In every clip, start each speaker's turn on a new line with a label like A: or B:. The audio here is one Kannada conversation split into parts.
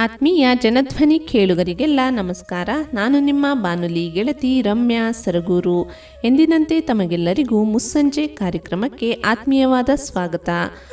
A: ಆತ್ಮೀಯ ಜನಧ್ವನಿ ಕೇಳುಗರಿಗೆಲ್ಲ ನಮಸ್ಕಾರ ನಾನು ನಿಮ್ಮ ಬಾನುಲಿ ಗೆಳತಿ ರಮ್ಯಾ ಸರಗೂರು ಎಂದಿನಂತೆ ತಮಗೆಲ್ಲರಿಗೂ ಮುಸ್ಸಂಜೆ ಕಾರ್ಯಕ್ರಮಕ್ಕೆ ಆತ್ಮೀಯವಾದ ಸ್ವಾಗತ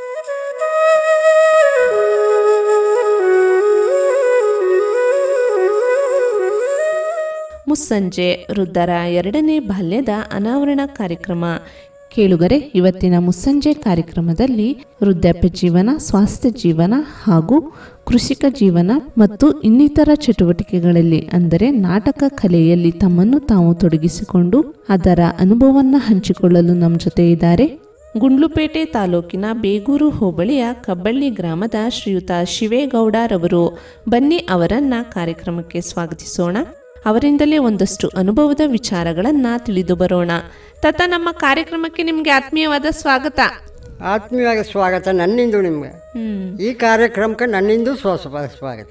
A: ಮುಸ್ಸಂಜೆ ವೃದ್ಧರ ಎರಡನೇ ಬಾಲ್ಯದ ಅನಾವರಣ ಕಾರ್ಯಕ್ರಮ ಕೇಳುಗರೆ ಇವತ್ತಿನ ಮುಸ್ಸಂಜೆ ಕಾರ್ಯಕ್ರಮದಲ್ಲಿ ವೃದ್ಧಾಪ್ಯ ಜೀವನ ಸ್ವಾಸ್ಥ್ಯ ಜೀವನ ಹಾಗೂ ಕೃಷಿಕ ಜೀವನ ಮತ್ತು ಇನ್ನಿತರ ಚಟುವಟಿಕೆಗಳಲ್ಲಿ ಅಂದರೆ ನಾಟಕ ಕಲೆಯಲ್ಲಿ ತಮ್ಮನ್ನು ತಾವು ತೊಡಗಿಸಿಕೊಂಡು ಅದರ ಅನುಭವವನ್ನು ಹಂಚಿಕೊಳ್ಳಲು ನಮ್ಮ ಜೊತೆ ಇದ್ದಾರೆ ಗುಂಡ್ಲುಪೇಟೆ ತಾಲೂಕಿನ ಬೇಗೂರು ಹೋಬಳಿಯ ಕಬ್ಬಳ್ಳಿ ಗ್ರಾಮದ ಶ್ರೀಯುತ ಶಿವೇಗೌಡರವರು ಬನ್ನಿ ಅವರನ್ನ ಕಾರ್ಯಕ್ರಮಕ್ಕೆ ಸ್ವಾಗತಿಸೋಣ ಅವರಿಂದಲೇ ಒಂದಷ್ಟು ಅನುಭವದ ವಿಚಾರಗಳನ್ನ ತಿಳಿದು ಬರೋಣ ತತ ನಮ್ಮ ಕಾರ್ಯಕ್ರಮಕ್ಕೆ ನಿಮಗೆ ಆತ್ಮೀಯವಾದ ಸ್ವಾಗತ
B: ಆತ್ಮೀಯವಾದ ಸ್ವಾಗತ ನನ್ನಿಂದು ನಿಮಗೆ
A: ಹ್ಮ್
B: ಈ ಕಾರ್ಯಕ್ರಮಕ್ಕೆ ನನ್ನಿಂದು ಸ್ವ ಸ್ವ- ಸ್ವಾಗತ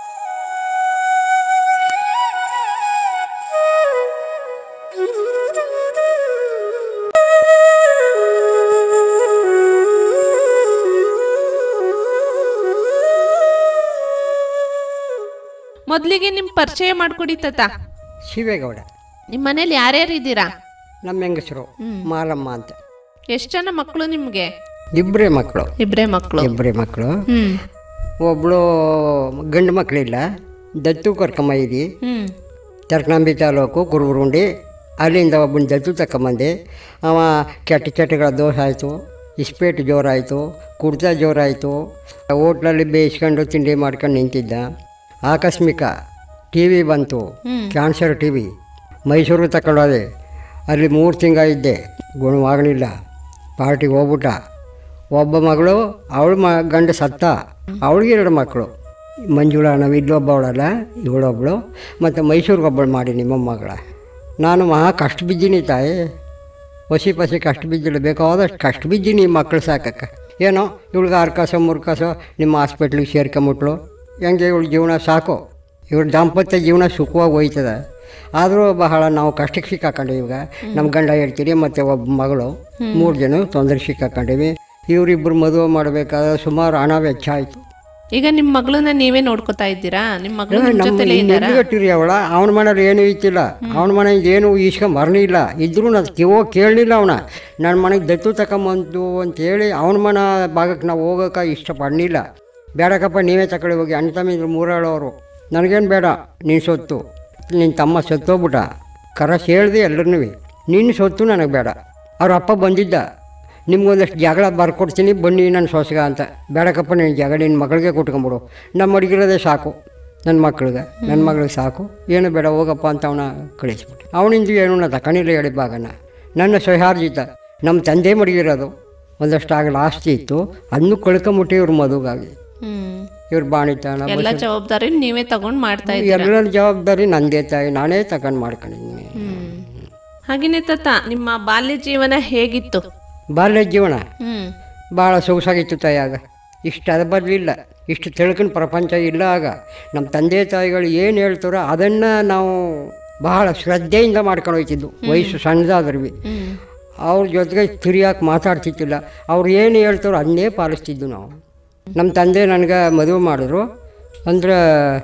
A: ಮೊದಲಿಗೆ ನಿಮ್ ಪರಿಚಯ ಮಾಡ್ಕೊಡಿ ತತ
B: ಶಿವೇಗೌಡ
A: ನಿಮ್ಮ ಮನೇಲಿ ಯಾರ್ಯಾರು ಇದ್ದೀರಾ
B: ನಮ್ಮ ಹೆಂಗಸರು ಮಾಲಮ್ಮ ಅಂತ
A: ಎಷ್ಟು ಜನ ಮಕ್ಕಳು ನಿಮ್ಗೆ
B: ಇಬ್ಬರೇ ಮಕ್ಕಳು
A: ಇಬ್ರೇ ಮಕ್ಕಳು
B: ಇಬ್ಬರೇ ಮಕ್ಕಳು
A: ಹ್ಮ್
B: ಒಬ್ಬಳು ಗಂಡು ಮಕ್ಕಳಿಲ್ಲ ದತ್ತು ಕರ್ಕೊಂಬೈದಿ
A: ಹ್ಮ್
B: ತರ್ಕನಂಬಿ ತಾಲೂಕು ಕುರುಬರುಂಡಿ ಅಲ್ಲಿಂದ ಒಬ್ಬನ ದತ್ತು ತಗೊಂಬಂದೆ ಅವ ಕೆಟ್ಟ ಚಟಗಳ ದೋಷ ಆಯಿತು ಇಸ್ಪೇಟ್ ಜೋರಾಯಿತು ಕುಡ್ತ ಜೋರಾಯಿತು ಹೋಟ್ಲಲ್ಲಿ ಬೇಯಿಸ್ಕೊಂಡು ತಿಂಡಿ ಮಾಡ್ಕೊಂಡು ನಿಂತಿದ್ದ ಆಕಸ್ಮಿಕ ಟಿ ವಿ ಬಂತು ಕ್ಯಾನ್ಸರ್ ಟಿ ವಿ ಮೈಸೂರು ತಗೊಂಡೋದೆ ಅಲ್ಲಿ ಮೂರು ತಿಂಗಳಿದ್ದೆ ಗುಣವಾಗಲಿಲ್ಲ ಪಾರ್ಟಿಗೆ ಹೋಗ್ಬಿಟ್ಟ ಒಬ್ಬ ಮಗಳು ಅವಳು ಮ ಗಂಡ ಸತ್ತ ಅವಳಿಗೆ ಎರಡು ಮಕ್ಕಳು ಮಂಜುಳಾ ನಾವು ಇಲ್ಲೊಬ್ಬ ಅವಳಲ್ಲ ಇವಳೊಬ್ಬಳು ಮತ್ತು ಮೈಸೂರಿಗೆ ಒಬ್ಬಳು ಮಾಡಿ ನಿಮ್ಮ ಮಗಳ ನಾನು ಮಹಾ ಕಷ್ಟ ಬಿದ್ದೀನಿ ತಾಯಿ ಹೊಸಿ ಪಸಿ ಕಷ್ಟ ಬಿದ್ದಿಲ್ಲ ಬೇಕಾದಷ್ಟು ಕಷ್ಟ ಬಿದ್ದೀನಿ ಮಕ್ಕಳು ಸಾಕಕ್ಕೆ ಏನೋ ಇವಳಿಗೆ ಆರು ಕಾಸೋ ಮೂರು ಕಾಸೋ ನಿಮ್ಮ ಹಾಸ್ಪಿಟ್ಲಿಗೆ ಸೇರ್ಕೊಂಬಿಟ್ಲು ಹೆಂಗೆ ಇವಳು ಜೀವನ ಸಾಕು ಇವ್ರ ದಾಂಪತ್ಯ ಜೀವನ ಸುಖವಾಗಿ ಹೋಯ್ತದೆ ಆದರೂ ಬಹಳ ನಾವು ಕಷ್ಟಕ್ಕೆ ಸಿಕ್ಕಾಕೊಂಡಿವಿ ಈಗ ನಮ್ಮ ಗಂಡ ಹೇಳ್ತೀರಿ ಮತ್ತು ಒಬ್ಬ ಮಗಳು ಮೂರು ಜನ ತೊಂದರೆ ಸಿಕ್ಕಾಕೊಂಡಿವಿ ಇವರಿಬ್ಬರು ಮದುವೆ ಮಾಡಬೇಕಾದ್ರೆ ಸುಮಾರು ಹಣ ವೆಚ್ಚ ಆಯಿತು
A: ಈಗ ನಿಮ್ ಮಗಳನ್ನ ನೀವೇ ನೋಡ್ಕೊತಾ ಇದ್ದೀರಾ ನಿಮ್ ಮಗಳು ನಿಮ್
B: ನಮ್ಮ
A: ಜೊತೆಲೇ ಇದ್ದಾರಾ
B: ನೆಲ್ಲಿಗಟ್ಟಿರಿ ಅವಳ ಅವನ ಮನೇಲಿ ಏನೂ ಇತ್ತಿಲ್ಲ ಅವನ ಮನೆಗೆ ಏನು ಈಸ್ಕೊಂಡ್ ಬರಲಿಲ್ಲ ಇದ್ರೂ ನಾನು ಕಿವೋ ಕೇಳಲಿಲ್ಲ ಅವನ ನನ್ನ ಮನೆಗೆ ದತ್ತು ತಗೊಂಬಂತು ಅಂತೇಳಿ ಅವನ ಮನೆ ಭಾಗಕ್ಕೆ ನಾವು ಹೋಗೋಕೆ ಇಷ್ಟಪಡಲಿಲ್ಲ ಬೇಡಕ್ಕಪ್ಪ ನೀವೇ ತಗೊಳ್ಳಿ ಹೋಗಿ ಅಣ್ಣ ತಮ್ಮಿದ್ರು ಮೂರಾಳವರು ನನಗೇನು ಬೇಡ ನೀನು ಸೊತ್ತು ನಿನ್ನ ತಮ್ಮ ಸತ್ತೋಗ್ಬಿಟ್ಟ ಕರಸ್ ಹೇಳ್ದೆ ಎಲ್ಲರನ್ನೂ ನಿನ್ನ ಸೊತ್ತು ನನಗೆ ಬೇಡ ಅವ್ರ ಅಪ್ಪ ಬಂದಿದ್ದ ನಿಮ್ಗೊಂದಷ್ಟು ಜಗಳ ಬರ್ಕೊಡ್ತೀನಿ ಬನ್ನಿ ನನ್ನ ಸೊಸಗ ಅಂತ ಬೇಡಕ್ಕಪ್ಪ ನೀನು ಜಗಳ ನಿನ್ನ ಮಗಳಿಗೆ ಕೊಟ್ಕೊಂಬಿಡು ನಮ್ಮ ಅಡುಗಿರೋದೇ ಸಾಕು ನನ್ನ ಮಕ್ಳಿಗೆ ನನ್ನ ಮಗಳಿಗೆ ಸಾಕು ಏನು ಬೇಡ ಹೋಗಪ್ಪ ಅಂತ ಅವನ ಕಳಿಸ್ಬಿಟ್ಟು ಅವನಿಂದ ಏನು ನಾ ತಕೊಂಡಿಲ್ಲ ಹೇಳಿ ಭಾಗನ ನನ್ನ ಸಹಾರ್ಜಿತ ನಮ್ಮ ತಂದೆ ಮಡಗಿರೋದು ಒಂದಷ್ಟು ಆಗಲ ಆಸ್ತಿ ಇತ್ತು ಅದನ್ನು ಕಳ್ಕೊಂಬಿಟ್ಟು ಇವ್ರ ಮದುಗಾಗಿ
A: ಹ್ಮ್
B: ಇವ್ರ ಬಾಣಿತಾನ
A: ಎಲ್ಲ ಜವಾಬ್ದಾರಿ ನೀವೇ ತಗೊಂಡ್ ಮಾಡ್ತಾ ಇದ್ದೀರಾ
B: ಎಲ್ಲರ ಜವಾಬ್ದಾರಿ ನಂದೇ ತಾಯಿ ನಾನೇ ತಗೊಂಡು ಮಾಡ್ಕೊಂಡಿದ್ದೀನಿ
A: ಹ್ಮ್ ಹಾಗೇನೆ ತತ ನಿಮ್ಮ ಬಾಲ್ಯ ಜೀವನ ಹೇಗಿತ್ತು
B: ಬಾಲ್ಯ ಜೀವನ
A: ಹ್ಮ್
B: ಭಾಳ ಸೊಗಸಾಗಿತ್ತು ತಾಯಿ ಆಗ ಇಷ್ಟು ಅದು ಬರಲಿಲ್ಲ ಇಷ್ಟು ತಿಳ್ಕೊಂಡು ಪ್ರಪಂಚ ಇಲ್ಲ ಆಗ ನಮ್ಮ ತಂದೆ ತಾಯಿಗಳು ಏನು ಹೇಳ್ತಾರೋ ಅದನ್ನು ನಾವು ಬಹಳ ಶ್ರದ್ಧೆಯಿಂದ ಮಾಡ್ಕೊಂಡು ಹೋಗ್ತಿದ್ದು ವಯಸ್ಸು ಸಣ್ಣದಾದ್ರೂ ಭೀ
A: ಹ್ಮ್
B: ಅವ್ರ ಜೊತೆಗೆ ತಿರಿಯಾಕೆ ಮಾತಾಡ್ತಿದ್ದಿಲ್ಲ ಅವ್ರು ಏನು ಹೇಳ್ತಾರೋ ಅದನ್ನೇ ಪಾಲಿಸ್ತಿದ್ದು ನಾವು ನಮ್ಮ ತಂದೆ ನನಗೆ ಮದುವೆ ಮಾಡಿದ್ರು ಅಂದ್ರೆ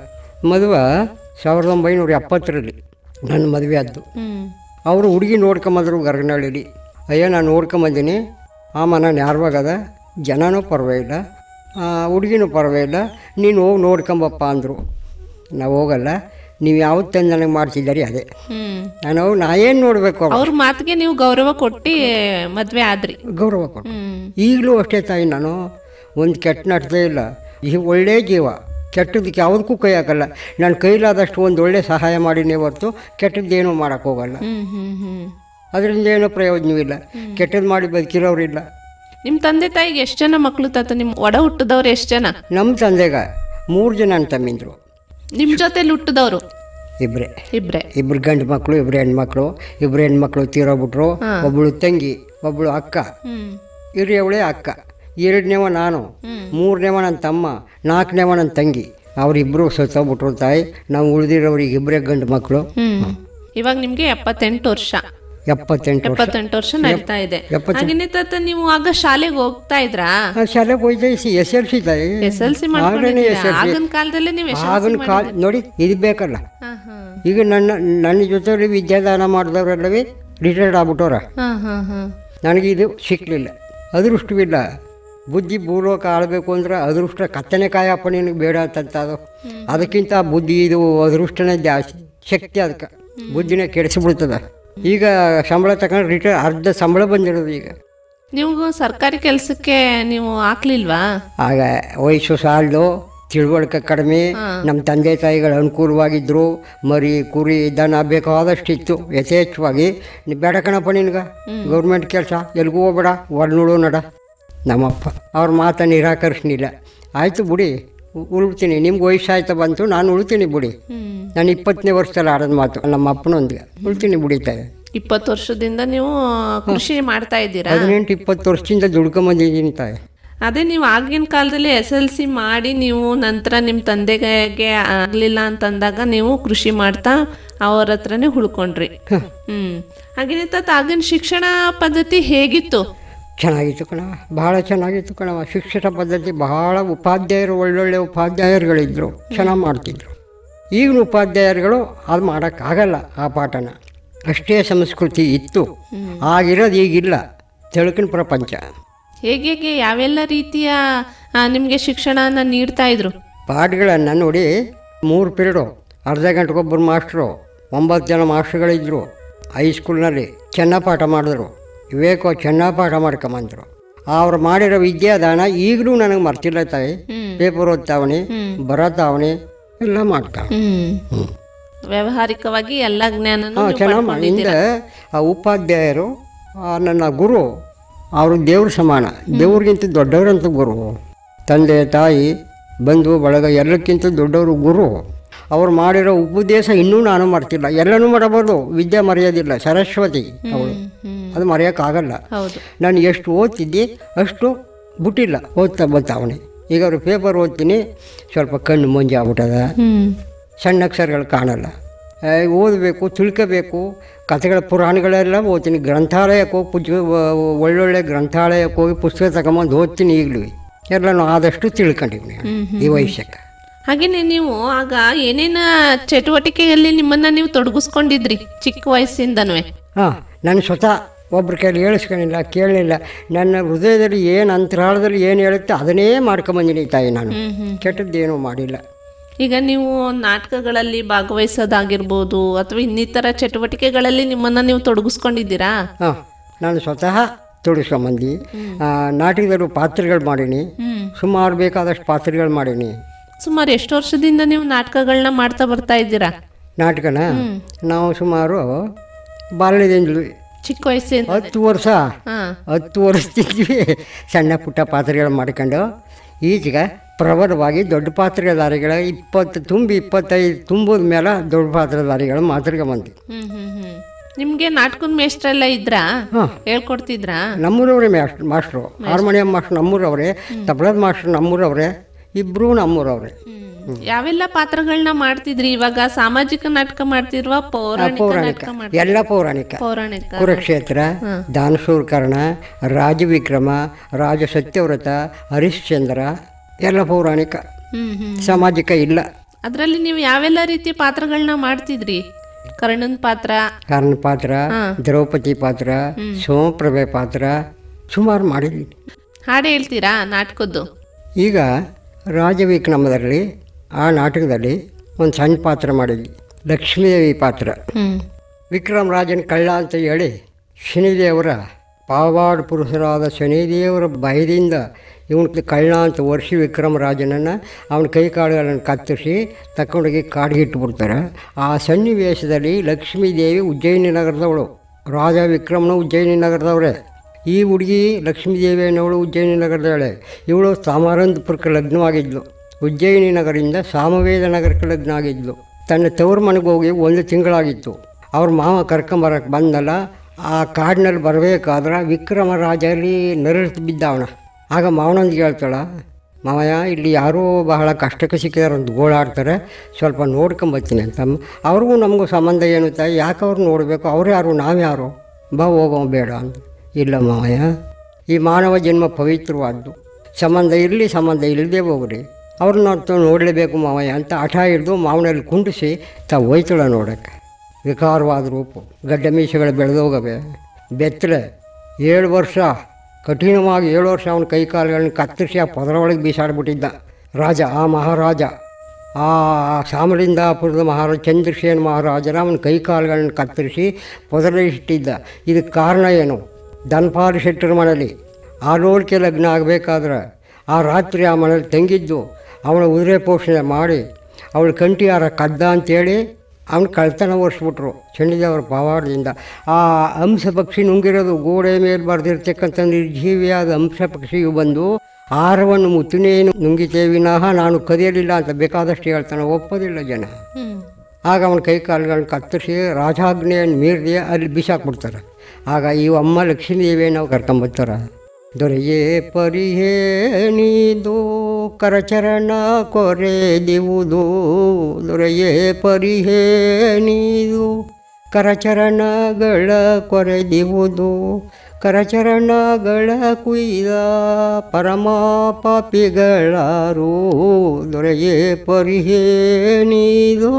B: ಮದುವೆ ಸಾವಿರದ ಒಂಬೈನೂರ ಎಪ್ಪತ್ತರಲ್ಲಿ ನನ್ನ ಮದುವೆ ಆದ್ದು
A: ಹ್ಮ್
B: ಅವರು ಹುಡುಗಿ ನೋಡ್ಕೊಂಬಂದ್ರು ಗರ್ಗನಹಳ್ಳಿಲಿ ಅಯ್ಯ ನಾನು ನೋಡ್ಕೊಂಬಂದಿನಿ ಆಮ ನಾನು ಯಾರವಾಗದ ಜನನೂ ಪರವಾಗಿಲ್ಲ ಹುಡುಗಿನೂ ಪರವಾಗಿಲ್ಲ ನೀನು ಹೋಗಿ ನೋಡ್ಕೊಂಬಪ್ಪ ಅಂದರು ನಾವು ಹೋಗಲ್ಲ ನೀವು ಯಾವತ್ತು ತಂದು ನನಗೆ ಮಾಡ್ತಿದ್ದೀರಿ ಅದೇ
A: ಹ್ಮ್
B: ನಾನು ಹೋಗಿ ನಾ ಏನು ನೋಡಬೇಕು
A: ಅವ್ರ ಮಾತಿಗೆ ನೀವು ಗೌರವ ಕೊಟ್ಟು ಮದ್ವೆ ಆದ್ರಿ
B: ಗೌರವ ಕೊಟ್ಟು
A: ಹ್ಮ್
B: ಈಗಲೂ ಅಷ್ಟೇ ತಾಯಿ ನಾನು ಒಂದು ಕೆಟ್ಟ ನಡ್ದೇ ಇಲ್ಲ ಈ ಒಳ್ಳೆ ಜೀವ ಕೆಟ್ಟದಕ್ಕೆ ಯಾವುದಕ್ಕೂ ಕೈ ಹಾಕಲ್ಲ ನನ್ನ ಕೈಲಾದಷ್ಟು ಒಂದು ಒಳ್ಳೆ ಸಹಾಯ ಮಾಡಿನೇ ಹೊರತು ಕೆಟ್ಟದ್ದೇನೂ ಮಾಡೋಕ್ಕೆ ಹೋಗಲ್ಲ
A: ಹ್ಮ್ ಹ್ಮ್ ಹ್ಮ್
B: ಅದರಿಂದ ಏನೂ ಪ್ರಯೋಜನವಿಲ್ಲ ಕೆಟ್ಟದ್ದು ಮಾಡಿ ಬದುಕಿರೋರಿಲ್ಲ
A: ನಿಮ್ ತಂದೆ ತಾಯಿಗೆ ಎಷ್ಟ್ ಜನ ಮಕ್ಳು ತಾತ ನಿಮ್ ಒಡ ಹುಟ್ಟದವ್ರು ಎಷ್ಟ್ ಜನ
B: ನಮ್ಮ ತಂದೆಗ ಮೂರು ಜನ ನನ್ನ ತಮ್ಮಿಂದರು
A: ನಿಮ್ ಜೊತೆಲಿ ಹುಟ್ಟದವ್ರು
B: ಇಬ್ಬರೇ
A: ಇಬ್ರೆ
B: ಇಬ್ಬರು ಗಂಡು ಮಕ್ಕಳು ಇಬ್ಬರು ಹೆಣ್ಮಕ್ಳು ಇಬ್ಬರು ಹೆಣ್ಮಕ್ಳು ತೀರೋಗ್ಬಿಟ್ರು ಒಬ್ಬಳು ತಂಗಿ ಒಬ್ಬಳು ಅಕ್ಕ
A: ಹ್ಮ್
B: ಹಿರಿಯವಳೇ ಅಕ್ಕ ಎರಡನೇವ ನಾನು ಮೂರನೇವ ನನ್ನ ತಮ್ಮ ನಾಲ್ಕನೇವ ನನ್ನ ತಂಗಿ ಅವರಿಬ್ಬರು ಸತ್ತೋಗ್ಬಿಟ್ರು ತಾಯಿ ನಾವು ಉಳಿದಿರೋರಿಗೆ ಇಬ್ಬರೇ ಗಂಡು ಮಕ್ಕಳು
A: ಹ್ಮ್ ಇವಾಗ ನಿಮ್ಗೆ ಎಪ್ಪತ್ತೆಂಟು ವರ್ಷ
B: ಎಪ್ಪತ್ತೆಂಟು ವರ್ಷ
A: ಎಪ್ಪತ್ತೆಂಟು ವರ್ಷ ನಡೀತಾ ಇದೆ
B: ಎಪ್ಪತ್ತು-
A: ಹಾಗೇನೆ ತಾತ ನೀವು ಆಗ ಶಾಲೆಗೆ ಹೋಗ್ತಾ ಇದ್ರಾ
B: ಆ ಶಾಲೆಗೆ ಹೋಯ್ತಾ ಸಿ ಎಸ್ ಎಲ್ ಸಿ ತಾಯಿ
A: ಎಸ್ ಎಲ್ ಸಿ
B: ಆಗಲೇ
A: ಮಾಡ್ಕೊಂಡಿದ್ದೀರಾ
B: ಎಸ್ ಎಲ್ ಸಿ
A: ಆಗಿನ ಕಾಲದಲ್ಲೇ ನೀವು ಎಸ್
B: ಆಗಿನ ಕಾಲ ನೋಡಿ ಇದು ಬೇಕಲ್ಲ
A: ಹಾ ಹಾ
B: ಈಗ ನನ್ನ ನನ್ನ ಜೊತೆಲಿ ವಿದ್ಯಾದಾನ ಮಾಡಿದವರೆಲ್ಲವೇ ರಿಟೈರ್ಡ್ ಆಗ್ಬಿಟ್ಟವ್ರ
A: ಹಾ ಹಾ ಹಾ
B: ನನಗೆ ಇದು ಸಿಕ್ಕಲಿಲ್ಲ ಅದೃಷ್ಟವಿಲ್ಲ ಬುದ್ಧಿ ಭೂಲೋಕ ಆಳಬೇಕು ಅಂದ್ರೆ ಅದೃಷ್ಟ ಕತ್ತನೆ ಕಾಯಪ್ಪ ನಿನಗೆ ಬೇಡ ಅಂತಂತ ಅದು ಅದಕ್ಕಿಂತ ಬುದ್ಧಿ ಇದು ಅದೃಷ್ಟನೇ ಜಾಸ್ತಿ ಶಕ್ತಿ ಅದಕ್ಕೆ ಬುದ್ಧಿನೇ ಕೆಡಿಸ್ಬಿಡ್ತದ ಈಗ ಸಂಬಳ ತಗೊಂಡು ರಿಟೈರ್ ಅರ್ಧ ಸಂಬಳ ಬಂದಿರೋದು ಈಗ
A: ನೀವು ಸರ್ಕಾರಿ ಕೆಲಸಕ್ಕೆ ನೀವು ಹಾಕ್ಲಿಲ್ವಾ
B: ಆಗ ವಯಸ್ಸು ಸಾಲದು ತಿಳುವಳಿಕೆ ಕಡಿಮೆ ನಮ್ಮ ತಂದೆ ತಾಯಿಗಳು ಅನುಕೂಲವಾಗಿದ್ದರು ಮರಿ ಕುರಿ ದನ ಬೇಕಾದಷ್ಟಿತ್ತು ಯಥೇಚ್ಛವಾಗಿ ನೀ ಬೇಡ ಕಣಪ್ಪ ನಿನ್ಗೆ ಗೌರ್ಮೆಂಟ್ ಕೆಲಸ ಎಲ್ಗೂ ಹೋಗ್ಬೇಡ ಒಡ್ನೋಡು ನಡ ನಮ್ಮಪ್ಪ ಅವ್ರ ಮಾತ ನಿರಾಕರಿಸ್ಲಿಲ್ಲ ಆಯಿತು ಬಿಡಿ ಉ- ಉಳ್ತೀನಿ ನಿಮ್ಗೆ ವಯಸ್ಸಾಯ್ತು ಬಂತು ನಾನು ಉಳ್ತೀನಿ ಬಿಡಿ
A: ಹ್ಮ್
B: ನಾನು ಇಪ್ಪತ್ತನೇ ವರ್ಷದಲ್ಲಿ ಆಡೋದು ಮಾತು ನಮ್ಮ ಅಪ್ಪನೊಂದಿಗೆ ಉಳ್ತೀನಿ ಬಿಡಿತಾರೆ
A: ಇಪ್ಪತ್ತು ವರ್ಷದಿಂದ ನೀವು ಕೃಷಿ ಮಾಡ್ತಾ ಇದ್ದೀರಾ
B: ಹದಿನೆಂಟು ಇಪ್ಪತ್ತು ವರ್ಷದಿಂದ ದುಡ್ಕೊಂಬಂದಿದ್ದೀನಿ ತಾಯಿ
A: ಅದೇ ನೀವು ಆಗಿನ ಕಾಲದಲ್ಲಿ ಎಸ್ ಎಲ್ ಸಿ ಮಾಡಿ ನೀವು ನಂತರ ನಿಮ್ಮ ತಂದೆಗೆ ಆಗಲಿಲ್ಲ ಅಂತಂದಾಗ ನೀವು ಕೃಷಿ ಮಾಡ್ತಾ ಅವ್ರ ಹತ್ರನೇ ಉಳ್ಕೊಂಡ್ರಿ ಹ್ಮ್ ಹಾಗೇನೆ ತಾತ ಆಗಿನ ಶಿಕ್ಷಣ ಪದ್ಧತಿ ಹೇಗಿತ್ತು
B: ಚೆನ್ನಾಗಿತ್ತು ಕಣವ ಭಾಳ ಚೆನ್ನಾಗಿತ್ತು ಕಣವ ಶಿಕ್ಷಣ ಪದ್ಧತಿ ಬಹಳ ಉಪಾಧ್ಯಾಯರು ಒಳ್ಳೊಳ್ಳೆ ಉಪಾಧ್ಯಾಯರುಗಳಿದ್ದರು ಚೆನ್ನಾಗಿ ಮಾಡ್ತಿದ್ರು ಈಗಿನ ಉಪಾಧ್ಯಾಯರುಗಳು ಅದು ಮಾಡೋಕ್ಕಾಗಲ್ಲ ಆ ಪಾಠನ ಅಷ್ಟೇ ಸಂಸ್ಕೃತಿ ಇತ್ತು ಆಗಿರೋದು ಈಗಿಲ್ಲ ತಿಳ್ಕಿನ ಪ್ರಪಂಚ
A: ಹೇಗೆ ಹೇಗೆ ಯಾವೆಲ್ಲ ರೀತಿಯ ಆ, ನಿಮ್ಗೆ ಶಿಕ್ಷಣನ ನೀಡ್ತಾ ಇದ್ರು
B: ಪಾಠಗಳನ್ನು ನೋಡಿ ಮೂರು ಪೀರಿಯಡು ಅರ್ಧ ಗಂಟೆಗೊಬ್ಬರು ಮಾಸ್ಟ್ರು ಒಂಬತ್ತು ಜನ ಮಾಸ್ಟ್ರುಗಳಿದ್ದರು ಹೈಸ್ಕೂಲ್ನಲ್ಲಿ ಚೆನ್ನಾಗಿ ಪಾಠ ಮಾಡಿದ್ರು ವಿವೇಕೋ ಚೆನ್ನಾಗಿ ಪಾಠ ಮಾಡ್ಕೊಂಬಂದರು ಅವ್ರು ಮಾಡಿರೋ ವಿದ್ಯಾದಾನ ಈಗಲೂ ನನಗೆ ಮರ್ತಿಲ್ಲ ತಾಯಿ ಪೇಪರ್ ಓದ್ತಾವಣಿ ಬರತಾವಣಿ ಎಲ್ಲ ಮಾಡ್ತಾವೆ
A: ಹ್ಮ್ ವ್ಯಾವಹಾರಿಕವಾಗಿ ಎಲ್ಲ ಜ್ಞಾನನೂ
B: ಹಾಂ
A: ನೀವು
B: ಚೆನ್ನಾಗಿ ಮಾಡಿ ಹಿಂದೆ ಆ ಉಪಾಧ್ಯಾಯರು ಆ ನನ್ನ ಗುರು ಅವರು ದೇವ್ರ ಸಮಾನ ದೇವ್ರಿಗಿಂತ ದೊಡ್ಡವರಂತ ಗುರು ತಂದೆ ತಾಯಿ ಬಂಧು ಬಳಗ ಎಲ್ಲಕ್ಕಿಂತ ದೊಡ್ಡವರು ಗುರು ಅವ್ರು ಮಾಡಿರೋ ಉಪದೇಶ ಇನ್ನೂ ನಾನು ಮರ್ತಿಲ್ಲ ಎಲ್ಲನೂ ಮಾಡಬಹುದು ವಿದ್ಯೆ ಮರೆಯೋದಿಲ್ಲ ಸರಸ್ವತಿ ಅವಳು
A: ಹ್ಮ್
B: ಅದು ಮರೆಯೋಕ್ಕಾಗಲ್ಲ
A: ಹೌದು
B: ನಾನು ಎಷ್ಟು ಓದ್ತಿದ್ದೆ ಅಷ್ಟು ಬಿಟ್ಟಿಲ್ಲ ಓದ್ತಾ ಬರ್ತಾವಣೆ ಈಗ ಅವ್ರು ಪೇಪರ್ ಓದ್ತೀನಿ ಸ್ವಲ್ಪ ಕಣ್ಣು ಮಂಜಾಗ್ಬಿಟ್ಟದ
A: ಹ್ಮ್
B: ಸಣ್ಣ ಅಕ್ಷರಗಳು ಕಾಣಲ್ಲ ಏ, ಓದಬೇಕು ತಿಳ್ಕೋಬೇಕು ಕಥೆಗಳ ಪುರಾಣಗಳೆಲ್ಲ ಓದ್ತೀನಿ ಗ್ರಂಥಾಲಯಕ್ಕೆ ಹೋಗಿ ಪುಜ ಒಳ್ಳೊಳ್ಳೆ ಗ್ರಂಥಾಲಯಕ್ಕೆ ಹೋಗಿ ಪುಸ್ತಕ ತಗೊಂಬಂದು ಓದ್ತೀನಿ ಈಗಲೂ ಎಲ್ಲನೂ ಆದಷ್ಟು ತಿಳ್ಕೊಂಡಿವ್ನಿ ಈ ವಯಸ್ಸಕ್ಕೆ
A: ಹಾಗೇನೆ ನೀವು ಆಗ ಏನೇನ ಚಟುವಟಿಕೆಯಲ್ಲಿ ನಿಮ್ಮನ್ನ ನೀವು ತೊಡಗಿಸ್ಕೊಂಡಿದ್ರಿ ಚಿಕ್ಕ ವಯಸ್ಸಿಂದನೂ
B: ಹಾಂ ನಾನು ಸ್ವತಃ ಒಬ್ರ ಕೈಲಿ ಹೇಳಿಸ್ಕೊಂಡಿಲ್ಲ ಕೇಳಲಿಲ್ಲ ನನ್ನ ಹೃದಯದಲ್ಲಿ ಏನು ಅಂತರಾಳದಲ್ಲಿ ಏನು ಹೇಳುತ್ತೆ ಅದನ್ನೇ ಮಾಡ್ಕೊಂಬಂದಿನಿ ತಾಯಿ ನಾನು ಕೆಟ್ಟದ್ದೇನೂ ಮಾಡಿಲ್ಲ
A: ಈಗ ನೀವು ನಾಟಕಗಳಲ್ಲಿ ಭಾಗವಹಿಸೋದಾಗಿರ್ಬೋದು ಅಥವಾ ಇನ್ನಿತರ ಚಟುವಟಿಕೆಗಳಲ್ಲಿ ನಿಮ್ಮನ್ನ ನೀವು ತೊಡಗಿಸ್ಕೊಂಡಿದ್ದೀರಾ
B: ಹಾಂ ನಾನು ಸ್ವತಃ ತೊಡಗಿಸ್ಕೊಂಬಂದು ನಾಟಕದಲ್ಲೂ ಪಾತ್ರಗಳು ಮಾಡೀನಿ
A: ಹ್ಮ್
B: ಸುಮಾರು ಬೇಕಾದಷ್ಟು ಪಾತ್ರಗಳು ಮಾಡೀನಿ
A: ಸುಮಾರು ಎಷ್ಟು ವರ್ಷದಿಂದ ನೀವು ನಾಟಕಗಳನ್ನ ಮಾಡ್ತಾ ಬರ್ತಾ ಇದ್ದೀರಾ
B: ನಾಟಕನ ನಾವು ಸುಮಾರು ಬಾಲ್ಯದಿಂದಲೂ
A: ಚಿಕ್ಕ ವಯಸ್ಸಿಂದ
B: ಹತ್ತು ವರ್ಷ
A: ಹಾ
B: ಹತ್ತು ವರ್ಷದಿದ್ವಿ ಸಣ್ಣ ಪುಟ್ಟ ಪಾತ್ರೆಗಳು ಮಾಡ್ಕೊಂಡು ಈಚೆಗೆ ಪ್ರಬಲವಾಗಿ ದೊಡ್ಡ ಪಾತ್ರೆದಾರಿಗಳ ಇಪ್ಪತ್ತು ತುಂಬಿ ಇಪ್ಪತ್ತೈದು ತುಂಬಿದ ಮೇಲೆ ದೊಡ್ಡ ಪಾತ್ರೆದಾರಿಗಳು ಮಾತ್ರೆಗೆ
A: ಹ್ಮ್ ಹ್ಮ್ ಹ್ಮ್ ನಿಮ್ಗೆ ನಾಟಕದ ಮೇಷ್ಟ್ರೆಲ್ಲ ಇದ್ರಾ
B: ಹಾಂ
A: ಹೇಳ್ಕೊಡ್ತಿದ್ರಾ
B: ನಮ್ಮೂರವರೇ ಮಾಸ್ಟ್ ಮಾಸ್ಟ್ರು ಹಾರ್ಮೋನಿಯಂ ಮಾಸ್ಟ್ರು ನಮ್ಮೂರವರೇ ತಬಲದ ಮಾಸ್ಟ್ರು ನಮ್ಮೂರವರೇ ಇಬ್ಬರೂ ನಮ್ಮೂರವರೇ
A: ಯಾವೆಲ್ಲ ಪಾತ್ರಗಳನ್ನ ಮಾಡ್ತಿದ್ರಿ ಇವಾಗ ಸಾಮಾಜಿಕ ನಾಟಕ ಮಾಡ್ತಿರುವ ಪೌರಾಣಿಕ
B: ಪೌರಾಣಿಕ
A: ನಾಟಕ ಮಾಡ್ತಿದ್ರ
B: ಎಲ್ಲ ಪೌರಾಣಿಕ
A: ಪೌರಾಣಿಕ
B: ಕುರುಕ್ಷೇತ್ರ ದಾನಶೂರ್ಕರ್ಣ ರಾಜವಿಕ್ರಮ ರಾಜ ಸತ್ಯವ್ರತ ಹರಿಶ್ಚಂದ್ರ ಎಲ್ಲ ಪೌರಾಣಿಕ
A: ಹ್ಮ್ ಹ್ಮ್
B: ಸಾಮಾಜಿಕ ಇಲ್ಲ
A: ಅದ್ರಲ್ಲಿ ನೀವು ಯಾವೆಲ್ಲ ರೀತಿಯ ಪಾತ್ರಗಳನ್ನ ಮಾಡ್ತಿದ್ರಿ ಕರ್ಣನ್ ಪಾತ್ರ
B: ಕರ್ಣ ಪಾತ್ರ ದ್ರೌಪದಿ ಪಾತ್ರ ಸೋಮಪ್ರಭೆ ಪಾತ್ರ ಸುಮಾರು ಮಾಡಿದ್ದೀನಿ
A: ಹಾಡು ಹೇಳ್ತೀರಾ ನಾಟಕದ್ದು
B: ಈಗ ರಾಜವಿಕ್ರಮದಲ್ಲಿ ಆ ನಾಟಕದಲ್ಲಿ ಒಂದು ಸಣ್ಣ ಪಾತ್ರ ಮಾಡಿದ್ವಿ ಲಕ್ಷ್ಮೀದೇವಿ ಪಾತ್ರ
A: ಹ್ಮ್
B: ವಿಕ್ರಮ್ ರಾಜನ್ ಕಳ್ಳ ಅಂತ ಹೇಳಿ ಶನಿದೇವರ ಪಾವಾಡ್ ಪುರುಷರಾದ ಶನಿದೇವರ ಭಯದಿಂದ ಇವನು ಕಳ್ಳ ಅಂತ ವರ್ಷಿ ವಿಕ್ರಮ ರಾಜನನ್ನು ಅವನ ಕೈ ಕಾಳುಗಳನ್ನು ಕತ್ತರಿಸಿ ತಗೊಂಡೋಗಿ ಕಾಡಿಗೆ ಇಟ್ಬಿಡ್ತಾರೆ ಆ ಸನ್ನಿವೇಶದಲ್ಲಿ ಲಕ್ಷ್ಮೀದೇವಿ ಉಜ್ಜಯಿನಿ ನಗರದವಳು ರಾಜ ವಿಕ್ರಮನು ಉಜ್ಜಯಿನಿ ನಗರದವರೇ ಈ ಹುಡುಗಿ ಲಕ್ಷ್ಮೀದೇವಿ ಅನ್ನೋಳು ಉಜ್ಜಯಿನಿ ನಗರದವಳೆ ಇವಳು ಸಾಮಾರಂತಪುರಕ್ಕೆ ಲಗ್ನವಾಗಿದ್ಲು ಉಜ್ಜಯಿನಿ ನಗರದಿಂದ ಸಾಮವೇದ ನಗರಕ್ಕೆ ಲಗ್ನ ಆಗಿದ್ಲು ತನ್ನ ತವರು ಮನೆಗೆ ಹೋಗಿ ಒಂದು ತಿಂಗಳಾಗಿತ್ತು ಅವ್ರ ಮಾವ ಕರ್ಕೊಂಬರಕ್ಕೆ ಬಂದಲ್ಲ ಆ ಕಾಡಿನಲ್ಲಿ ಬರಬೇಕಾದ್ರೆ ವಿಕ್ರಮ ರಾಜಲ್ಲಿ ನರಳು ಬಿದ್ದವನ ಆಗ ಮಾವನೊಂದಿಗೆ ಹೇಳ್ತಾಳ ಮಾವಯ್ಯ ಇಲ್ಲಿ ಯಾರೋ ಬಹಳ ಕಷ್ಟಕ್ಕೆ ಸಿಕ್ಕಿದಾರೆ ಅಂತ ಗೋಳಾಡ್ತಾರೆ ಸ್ವಲ್ಪ ನೋಡ್ಕೊಂಬರ್ತೀನಿ ಅಂತ ಅವ್ರಿಗೂ ನಮಗೂ ಸಂಬಂಧ ಏನು ತಾಯಿ ಯಾಕೆ ಅವ್ರು ನೋಡಬೇಕು ಅವ್ರು ಯಾರು ನಾವು ಯಾರು ಬಾ ಹೋಗೋ ಬೇಡ ಅಂತ ಇಲ್ಲ ಮಾವಯ್ಯ ಈ ಮಾನವ ಜನ್ಮ ಪವಿತ್ರವಾದ್ದು ಸಂಬಂಧ ಇರಲಿ ಸಂಬಂಧ ಇಲ್ಲದೆ ಹೋಗ್ರಿ ಅವ್ರನ್ನ ತ- ನೋಡಲೇಬೇಕು ಮಾವಯ್ಯ ಅಂತ ಹಠ ಹಿಡಿದು ಮಾವನಲ್ಲಿ ಕುಂಡಿಸಿ ತಾ ಹೋಯ್ತಳ ನೋಡೋಕ್ಕೆ ವಿಕಾರವಾದ ರೂಪು ಗಡ್ಡ ಮೀಸೆಗಳು ಬೆಳೆದೋಗವೆ ಬೆತ್ತಲೆ ಏಳು ವರ್ಷ ಕಠಿಣವಾಗಿ ಏಳು ವರ್ಷ ಅವನ ಕೈ ಕಾಲುಗಳನ್ನ ಕತ್ತರಿಸಿ ಆ ಪದರ ಒಳಗೆ ಬೀಸಾಡ್ಬಿಟ್ಟಿದ್ದ ರಾಜ ಆ ಮಹಾರಾಜ ಆ ಸಾಮಲಿಂಗಾಪುರದ ಮಹಾರಾಜ ಚಂದ್ರಸೇನ ಮಹಾರಾಜರ ಅವನ ಕೈ ಕಾಲುಗಳನ್ನ ಕತ್ತರಿಸಿ ಪೊದರ ಇಟ್ಟಿದ್ದ ಇದಕ್ಕೆ ಕಾರಣ ಏನು ಧನ್ಪಾಲ ಶೆಟ್ಟರ ಮನೇಲಿ ಆರೋಗ್ಯ ಲಗ್ನ ಆಗಬೇಕಾದ್ರೆ ಆ ರಾತ್ರಿ ಆ ಮನೇಲಿ ತಂಗಿದ್ದು ಅವಳ ಉದುರೆ ಪೋಷಣೆ ಮಾಡಿ ಅವಳ ಕಂಠಿಯಾರ ಕದ್ದ ಅಂತೇಳಿ ಅವನು ಕಳ್ತನ ಒರೆಸ್ಬಿಟ್ರು ಚಂಡಿದೇವರ ಪವಾಡದಿಂದ ಆ ಹಂಸ ಪಕ್ಷಿ ನುಂಗಿರೋದು ಗೋಡೆ ಮೇಲೆ ಬರೆದಿರ್ತಕ್ಕಂಥ ನಿರ್ಜೀವಿಯಾದ ಹಂಸ ಪಕ್ಷಿಯು ಬಂದು ಆಹಾರವನ್ನು ಮುತ್ತಿನೇನು ನುಂಗಿತೇ ವಿನಃ ನಾನು ಕದಿಯಲಿಲ್ಲ ಅಂತ ಬೇಕಾದಷ್ಟು ಹೇಳ್ತಾನೆ ಒಪ್ಪೋದಿಲ್ಲ ಜನ ಆಗ ಅವನ ಕೈ ಕಾಲುಗಳನ್ನ ಕತ್ತರಿಸಿ ರಾಜಾಜ್ಞೆಯನ್ನು ಮೀರಿದೆ ಅಲ್ಲಿ ಬಿಸಾಕ್ಬಿಡ್ತಾರೆ ಆಗ ಈ ಅಮ್ಮ ಲಕ್ಷ್ಮೀದೇವಿ ನಾವು ಕರ್ಕೊಂಬರ್ತಾರೆ ದೊರೆಯೇ ಪರಿಹೇ ನೀದು ಕರಚರಣ ಕೊರೆದಿವುದು ದೊರೆಯೇ ಪರಿಹೇ ನೀದು ಕರಚರಣಗಳ ಕೊರೆದಿವುದು ಕರಚರಣಗಳ ಕುಯ್ದ ಪರಮ ಪಾಪಿಗಳಾರು ದೊರೆಯೇ ಪರಿಹೇ ನೀದೋ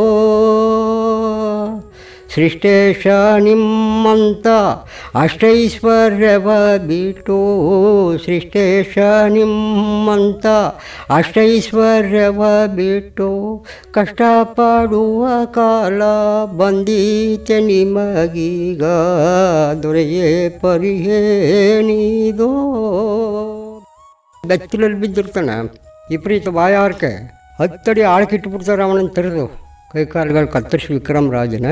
B: ಸೃಷ್ಟೇಶ ನಿಮ್ಮಂತ ಅಷ್ಟೈಶ್ವರ್ಯವ ಬಿಟ್ಟು ಸೃಷ್ಟೇಶ ನಿಮ್ಮಂತ ಅಷ್ಟೈಶ್ವರ್ಯವ ಬಿಟ್ಟು ಕಷ್ಟಪಡುವ ಕಾಲ ಬಂದೀತೆ ನಿಮಗೀಗ ದೊರೆಯೇ ಪರಿಹೇನಿದೋ ಬೆತ್ತಲಲ್ಲಿ ಬಿದ್ದಿರ್ತಾನೆ ವಿಪರೀತ ಬಾಯಾರಿಕೆ ಹತ್ತಡಿ ಆಳ್ಕಿಟ್ಬಿಡ್ತಾರೆ ಅವನನ್ನು ತೆರೆದು ಕೈ ಕಾಲುಗಳು ಕತ್ತರಿಸಿ ವಿಕ್ರಮ್ ರಾಜನ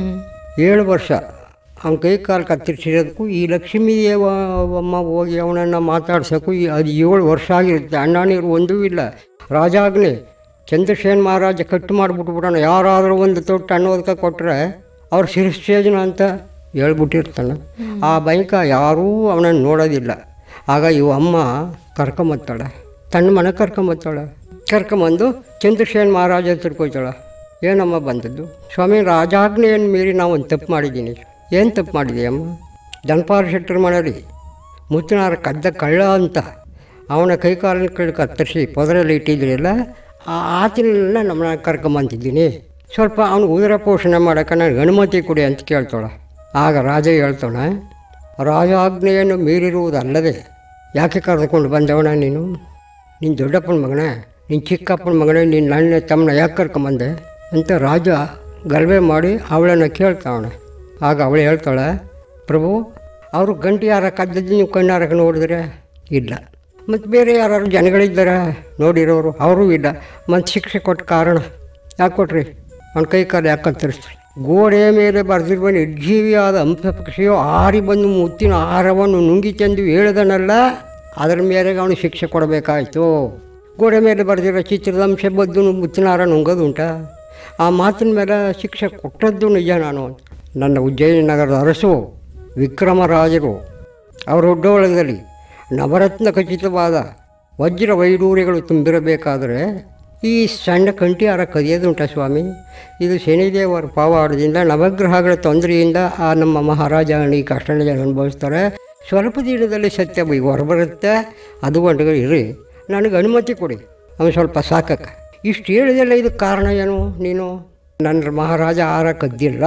B: ಏಳು ವರ್ಷ ಅವನ ಕೈ ಕಾಲು ಕತ್ತರಿಸಿರೋದಕ್ಕೂ ಈ ಲಕ್ಷ್ಮೀ ದೇವ ಅಮ್ಮ ಹೋಗಿ ಅವನನ್ನು ಮಾತಾಡ್ಸೋಕ್ಕೂ ಈ ಅದು ಏಳು ವರ್ಷ ಆಗಿರುತ್ತೆ ಅಣ್ಣ ನೀರು ಒಂದೂ ಇಲ್ಲ ರಾಜಾಗ್ನೆ ಚಂದ್ರಸೇನ್ ಮಹಾರಾಜ ಕಟ್ಟು ಮಾಡಿಬಿಟ್ಬಿಡೋಣ ಯಾರಾದರೂ ಒಂದು ತೊಟ್ಟು ಅನ್ನೋದಕ್ಕೆ ಕೊಟ್ಟರೆ ಅವ್ರು ಶಿರಶ್ಚೇಜನ ಅಂತ ಹೇಳ್ಬಿಟ್ಟಿರ್ತಾನೆ ಆ ಬೈಕ ಯಾರೂ ಅವನನ್ನು ನೋಡೋದಿಲ್ಲ ಆಗ ಇವ ಅಮ್ಮ ಕರ್ಕೊಂಬತ್ತಾಳೆ ತನ್ನ ಮನೆ ಕರ್ಕೊಂಬತ್ತಾಳೆ ಕರ್ಕೊಂಬಂದು ಚಂದ್ರಸೇನ್ ಮಹಾರಾಜ ತಿರ್ಕೊಯ್ತಾಳೆ ಏನಮ್ಮ ಬಂದದ್ದು ಸ್ವಾಮಿ ರಾಜಾಜ್ಞೆಯನ್ನು ಮೀರಿ ನಾವು ಒಂದು ತಪ್ಪು ಮಾಡಿದ್ದೀನಿ ಏನು ತಪ್ಪು ಮಾಡಿದೆಯಮ್ಮ ದನಪಾಲ ಶೆಟ್ಟರ ಮನೇಲಿ ಮುತ್ತಿನಾರ ಕದ್ದ ಕಳ್ಳ ಅಂತ ಅವನ ಕೈ ಕಾಲನ್ನ ಕಳ್ಳಿ ಕತ್ತರಿಸಿ ಪೊದರಲ್ಲಿ ಇಟ್ಟಿದ್ರಲ್ಲ ಆ ಆತನೆಲ್ಲ ನಮ್ಮನ್ನ ಕರ್ಕೊಂಬಂತಿದ್ದೀನಿ ಸ್ವಲ್ಪ ಅವನು ಉದರ ಪೋಷಣೆ ಮಾಡೋಕೆ ನನಗೆ ಅನುಮತಿ ಕೊಡಿ ಅಂತ ಕೇಳ್ತಾಳೆ ಆಗ ರಾಜ ಹೇಳ್ತಾನೆ ರಾಜಾಜ್ಞೆಯನ್ನು ಮೀರಿರುವುದಲ್ಲದೆ ಯಾಕೆ ಕರೆದುಕೊಂಡು ಬಂದವನ ನೀನು ನೀನು ದೊಡ್ಡಪ್ಪನ ಮಗನೇ ನೀನು ಚಿಕ್ಕಪ್ಪನ ಮಗನೇ ನೀನು ನನ್ನ ತಮ್ಮನ ಯಾಕೆ ಕರ್ಕೊಂಬಂದೆ ಅಂತ ರಾಜ ಗಲ್ವೆ ಮಾಡಿ ಅವಳನ್ನು ಕೇಳ್ತಾವನೆ ಆಗ ಅವಳು ಹೇಳ್ತಾಳೆ ಪ್ರಭು ಅವರು ಗಂಟು ಯಾರ ಕದ್ದದ್ದು ನೀವು ಕಣ್ಣಾರಕ್ಕೆ ನೋಡಿದ್ರೆ ಇಲ್ಲ ಮತ್ತು ಬೇರೆ ಯಾರು ಜನಗಳಿದ್ದಾರೆ ನೋಡಿರೋರು ಅವರೂ ಇಲ್ಲ ಮತ್ತು ಶಿಕ್ಷೆ ಕೊಟ್ಟ ಕಾರಣ ಯಾಕೆ ಕೊಟ್ರಿ ಅವ್ನ ಕೈ ಕಾಲು ಯಾಕೆ ಕತ್ತರಿಸ್ರಿ ಗೋಡೆಯ ಮೇಲೆ ಬರೆದಿರುವ ನಿರ್ಜೀವಿಯಾದ ಹಂಸ ಪಕ್ಷಿಯು ಆರಿ ಬಂದು ಮುತ್ತಿನ ಆಹಾರವನ್ನು ನುಂಗಿ ಚೆಂದು ಹೇಳಿದನಲ್ಲ ಅದರ ಮೇರೆಗೆ ಅವನು ಶಿಕ್ಷೆ ಕೊಡಬೇಕಾಯ್ತು ಗೋಡೆ ಮೇಲೆ ಬರೆದಿರೋ ಚಿತ್ರದ ಅಂಶ ಬದ್ದು ಮುತ್ತಿನ ಆಹಾರ ನುಂಗೋದು ಉಂಟಾ ಆ ಮಾತಿನ ಮೇಲೆ ಶಿಕ್ಷೆ ಕೊಟ್ಟದ್ದು ನಿಜ ನಾನು ನನ್ನ ಉಜ್ಜಯಿನಿ ನಗರದ ಅರಸು ವಿಕ್ರಮರಾಜರು ಅವರ ಒಡ್ಡೋಳದಲ್ಲಿ ನವರತ್ನ ಖಚಿತವಾದ ವಜ್ರ ವೈಡೂರ್ಯಗಳು ತುಂಬಿರಬೇಕಾದರೆ ಈ ಸಣ್ಣ ಕಂಠಿಯಾರ ಕದಿಯೋದುಂಟ ಸ್ವಾಮಿ ಇದು ಶನಿದೇವರ ಪವಾಡದಿಂದ ನವಗ್ರಹಗಳ ತೊಂದರೆಯಿಂದ ಆ ನಮ್ಮ ಮಹಾರಾಜ ಈ ಕಷ್ಟ ಅನುಭವಿಸ್ತಾರೆ ಸ್ವಲ್ಪ ದಿನದಲ್ಲಿ ಸತ್ಯ ಬೈ ಹೊರಬರುತ್ತೆ ಅದು ಒಂದು ಇರಿ ನನಗೆ ಅನುಮತಿ ಕೊಡಿ ಅವನು ಸ್ವಲ್ಪ ಸಾಕಕ್ಕೆ ಇಷ್ಟು ಹೇಳಿದೆಲ್ಲ ಇದಕ್ಕೆ ಕಾರಣ ಏನು ನೀನು ನನ್ನ ಮಹಾರಾಜ ಆರ ಕದ್ದಿಲ್ಲ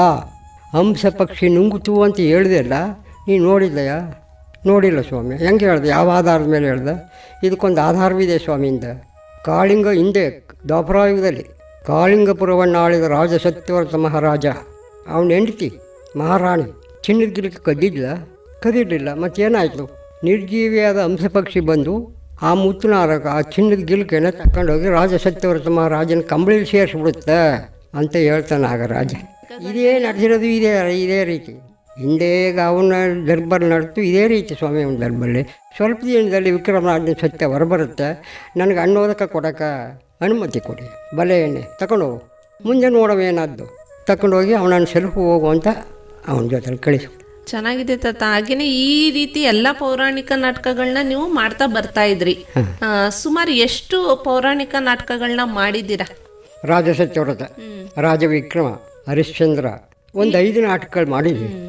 B: ಹಂಸ ಪಕ್ಷಿ ನುಂಗುತು ಅಂತ ಹೇಳಿದೆಲ್ಲ ನೀನು ನೋಡಿದ್ದೆಯಾ ನೋಡಿಲ್ಲ ಸ್ವಾಮಿ ಹೆಂಗೆ ಹೇಳ್ದೆ ಯಾವ ಆಧಾರದ ಮೇಲೆ ಹೇಳ್ದೆ ಇದಕ್ಕೊಂದು ಆಧಾರವಿದೆ ಸ್ವಾಮಿಯಿಂದ ಕಾಳಿಂಗ ಹಿಂದೆ ದ್ವಾಪರಾಯುಗದಲ್ಲಿ ಕಾಳಿಂಗಪುರವನ್ನು ಆಳಿದ ರಾಜ ಸತ್ಯವರ್ತ ಮಹಾರಾಜ ಅವನ ಹೆಂಡತಿ ಮಹಾರಾಣಿ ಚಿನ್ನದ ಗಿಲಕ್ಕೆ ಕದ್ದಿದ್ಲ ಕದಿರಲಿಲ್ಲ ಮತ್ತೇನಾಯಿತು ನಿರ್ಜೀವಿಯಾದ ಹಂಸ ಪಕ್ಷಿ ಬಂದು ಆ ಮುತ್ತಿನ ಆರಕ ಆ ಚಿನ್ನದ ಗಿಲ್ಕೆನ ತಗೊಂಡೋಗಿ ರಾಜ ಸತ್ಯವರ್ತ ಮಹಾರಾಜನ ಕಂಬಳಿಲಿ ಸೇರಿಸ್ಬಿಡುತ್ತೆ ಅಂತ ಹೇಳ್ತಾನೆ ಆಗ ರಾಜ ಇದೇ ನಡೆದಿರೋದು ಇದೇ ಇದೇ ರೀತಿ ಹಿಂದೆ ಈಗ ಅವನ ದರ್ಬಾರ್ ನಡೆದು ಇದೇ ರೀತಿ ಸ್ವಾಮಿ ಅವನ ದರ್ಬಲ್ಲಿ ಸ್ವಲ್ಪ ದಿನದಲ್ಲಿ ವಿಕ್ರಮರಾಜನ ಸತ್ಯ ಹೊರಬರುತ್ತೆ ನನಗೆ ಅನ್ನೋದಕ್ಕೆ ಕೊಡೋಕೆ ಅನುಮತಿ ಕೊಡಿ ಬಲೆ ಎಣ್ಣೆ ತಗೊಂಡೋಗು ಮುಂದೆ ನೋಡವೇನಾದ್ದು ತಗೊಂಡೋಗಿ ಅವನನ್ನು ಸೆಲ್ಫ್ ಹೋಗು ಅಂತ ಅವನ ಜೊತೆಲಿ ಕಳಿಸು
A: ಚೆನ್ನಾಗಿದೆ ತಾತ ಹಾಗೇನೆ ಈ ರೀತಿ ಎಲ್ಲ ಪೌರಾಣಿಕ ನಾಟಕಗಳನ್ನ ನೀವು ಮಾಡ್ತಾ ಬರ್ತಾ ಇದ್ರಿ ಆ, ಸುಮಾರು ಎಷ್ಟು ಪೌರಾಣಿಕ ನಾಟಕಗಳನ್ನ ಮಾಡಿದ್ದೀರಾ
B: ರಾಜ ಸತ್ಯವ್ರತ ರಾಜ ವಿಕ್ರಮ ಹರಿಶ್ಚಂದ್ರ ಒಂದು ಐದು ನಾಟಕಗಳು ಮಾಡಿದ್ವಿ
A: ಹ್ಮ್.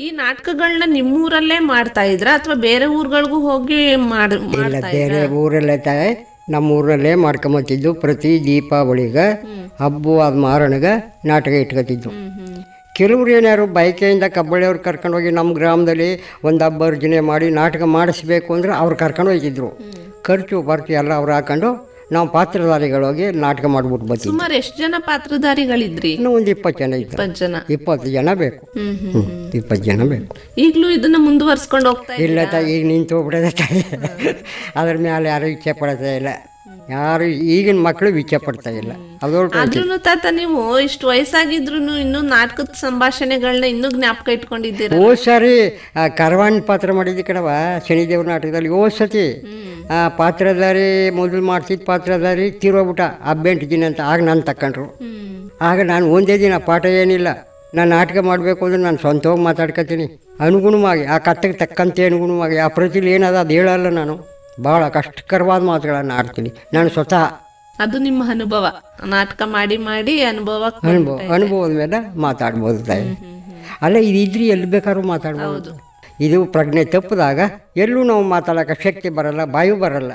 A: ಈ ನಾಟಕಗಳನ್ನ ನಿಮ್ಮೂರಲ್ಲೇ ಮಾಡ್ತಾ ಇದ್ರ ಅಥವಾ ಬೇರೆ ಊರುಗಳಿಗೂ ಹೋಗಿ ಮಾಡ್
B: ಇಲ್ಲ
A: ಮಾಡ್ತಾ
B: ಬೇರೆ ಊರಲ್ಲೇ ತಾಯಿ ನಮ್ಮ ಊರಲ್ಲೇ ಮಾಡ್ಕೊಂಬತ್ತಿದ್ದು ಪ್ರತಿ ದೀಪಾವಳಿಗೆ ಹಬ್ಬ ಆದ ಮಾರಣಗೆ ನಾಟಕ ಇಟ್ಕೊತಿದ್ದು
A: ಹ್ಮ್ ಹ್ಮ್
B: ಕೆಲವ್ರು ಏನಾರು ಬೈಕೆಯಿಂದ ಕಬ್ಬಳ್ಳಿಯವ್ರು ಕರ್ಕೊಂಡೋಗಿ ನಮ್ಮ ಗ್ರಾಮದಲ್ಲಿ ಒಂದು ಹಬ್ಬ ಅರ್ಜನೆ ಮಾಡಿ ನಾಟಕ ಮಾಡಿಸ್ಬೇಕು ಅಂದ್ರೆ ಅವ್ರು ಕರ್ಕೊಂಡು ಹೋಗ್ತಿದ್ರು ಖರ್ಚು ಬರ್ಚು ಎಲ್ಲ ಅವ್ರು ಹಾಕೊಂಡು ನಾವು ಪಾತ್ರಧಾರಿಗಳೋಗಿ ನಾಟಕ ಮಾಡ್ಬಿಟ್ಟು ಬರ್ತೀವಿ
A: ಸುಮಾರು ಎಷ್ಟು ಜನ ಪಾತ್ರಧಾರಿಗಳಿದ್ರಿ
B: ಇನ್ನೂ ಒಂದು ಇಪ್ಪತ್ತು ಜನ ಇದ್ದಾರೆ
A: ಇಪ್ಪತ್ತು ಜನ
B: ಇಪ್ಪತ್ತು ಜನ ಬೇಕು
A: ಹ್ಮ್ ಹ್ಮ್
B: ಹ್ಞೂ ಇಪ್ಪತ್ತು ಜನ ಬೇಕು
A: ಈಗ್ಲೂ ಇದನ್ನ ಮುಂದುವರ್ಸ್ಕೊಂಡು ಹೋಗ್ತಾ
B: ಇಲ್ಲ ತಾಯಿ ಈಗ ನಿಂತು ಹೋಗ್ಬಿಡೋದೆ ತಾಯಿ ಅದ್ರ ಮೇಲೆ ಯಾರು ಇಚ್ಛೆ ಪಡ್ತಾ ಇಲ್ಲ ಯಾರು ಈಗಿನ ಮಕ್ಕಳು ಇಚ್ಛೆ ಪಡ್ತಾ ಇಲ್ಲ ಅದೊಟ್ಟು
A: ಆದ್ರೂ ತಾತ ನೀವು ಇಷ್ಟು ವಯಸ್ಸಾಗಿದ್ರು ಇನ್ನೂ ನಾಟಕದ ಸಂಭಾಷಣೆಗಳನ್ನ ಇನ್ನೂ ಜ್ಞಾಪಕ ಇಟ್ಕೊಂಡಿದ್ದೀರ
B: ಹೋದ್ ಸಾರಿ ಆ ಕರವಾಣಿ ಪಾತ್ರ ಮಾಡಿದ್ದೆ ಕಣವ ಶನಿದೇವ್ರ ನಾಟಕದಲ್ಲಿ ಹೋದ್ ಸತಿ ಆ ಪಾತ್ರಧಾರಿ ಮೊದಲು ಮಾಡ್ತಿದ್ದ ಪಾತ್ರಧಾರಿ ತೀರೋಗ್ಬಿಟ್ಟ ಹಬ್ಬೆಂಟು ದಿನ ಅಂತ ಆಗ ನಾನು ತಕೊಂಡ್ರು
A: ಹ್ಮ್
B: ಆಗ ನಾನು ಒಂದೇ ದಿನ ಪಾಠ ಏನಿಲ್ಲ ನಾನು ನಾಟಕ ಮಾಡಬೇಕು ಅಂದ್ರೆ ನಾನು ಸ್ವಂತವಾಗಿ ಮಾತಾಡ್ಕೊತೀನಿ ಅನುಗುಣವಾಗಿ ಆ ಕಥೆಗೆ ತಕ್ಕಂತೆ ಅನುಗುಣವಾಗಿ ಆ ಪ್ರತಿಲಿ ಏನದ ಅದು ಹೇಳಲ್ಲ ನಾನು ಭಾಳ ಕಷ್ಟಕರವಾದ ಮಾತುಗಳನ್ನು ಆಡ್ತೀನಿ ನಾನು ಸ್ವತಃ
A: ಅದು ನಿಮ್ಮ ಅನುಭವ ನಾಟಕ ಮಾಡಿ ಮಾಡಿ ಅನುಭವ
B: ಅನುಭವ ಅನುಭವದ ಮೇಲೆ ಮಾತಾಡ್ಬೋದು ತಾಯಿ ಅಲ್ಲ ಇದು ಇದ್ರಿ ಎಲ್ಲಿ ಬೇಕಾದ್ರೂ ಮಾತಾಡ್ಬೋದು ಇದು ಪ್ರಜ್ಞೆ ತಪ್ಪಿದಾಗ ಎಲ್ಲೂ ನಾವು ಮಾತಾಡೋಕೆ ಶಕ್ತಿ ಬರಲ್ಲ ಬಾಯು ಬರಲ್ಲ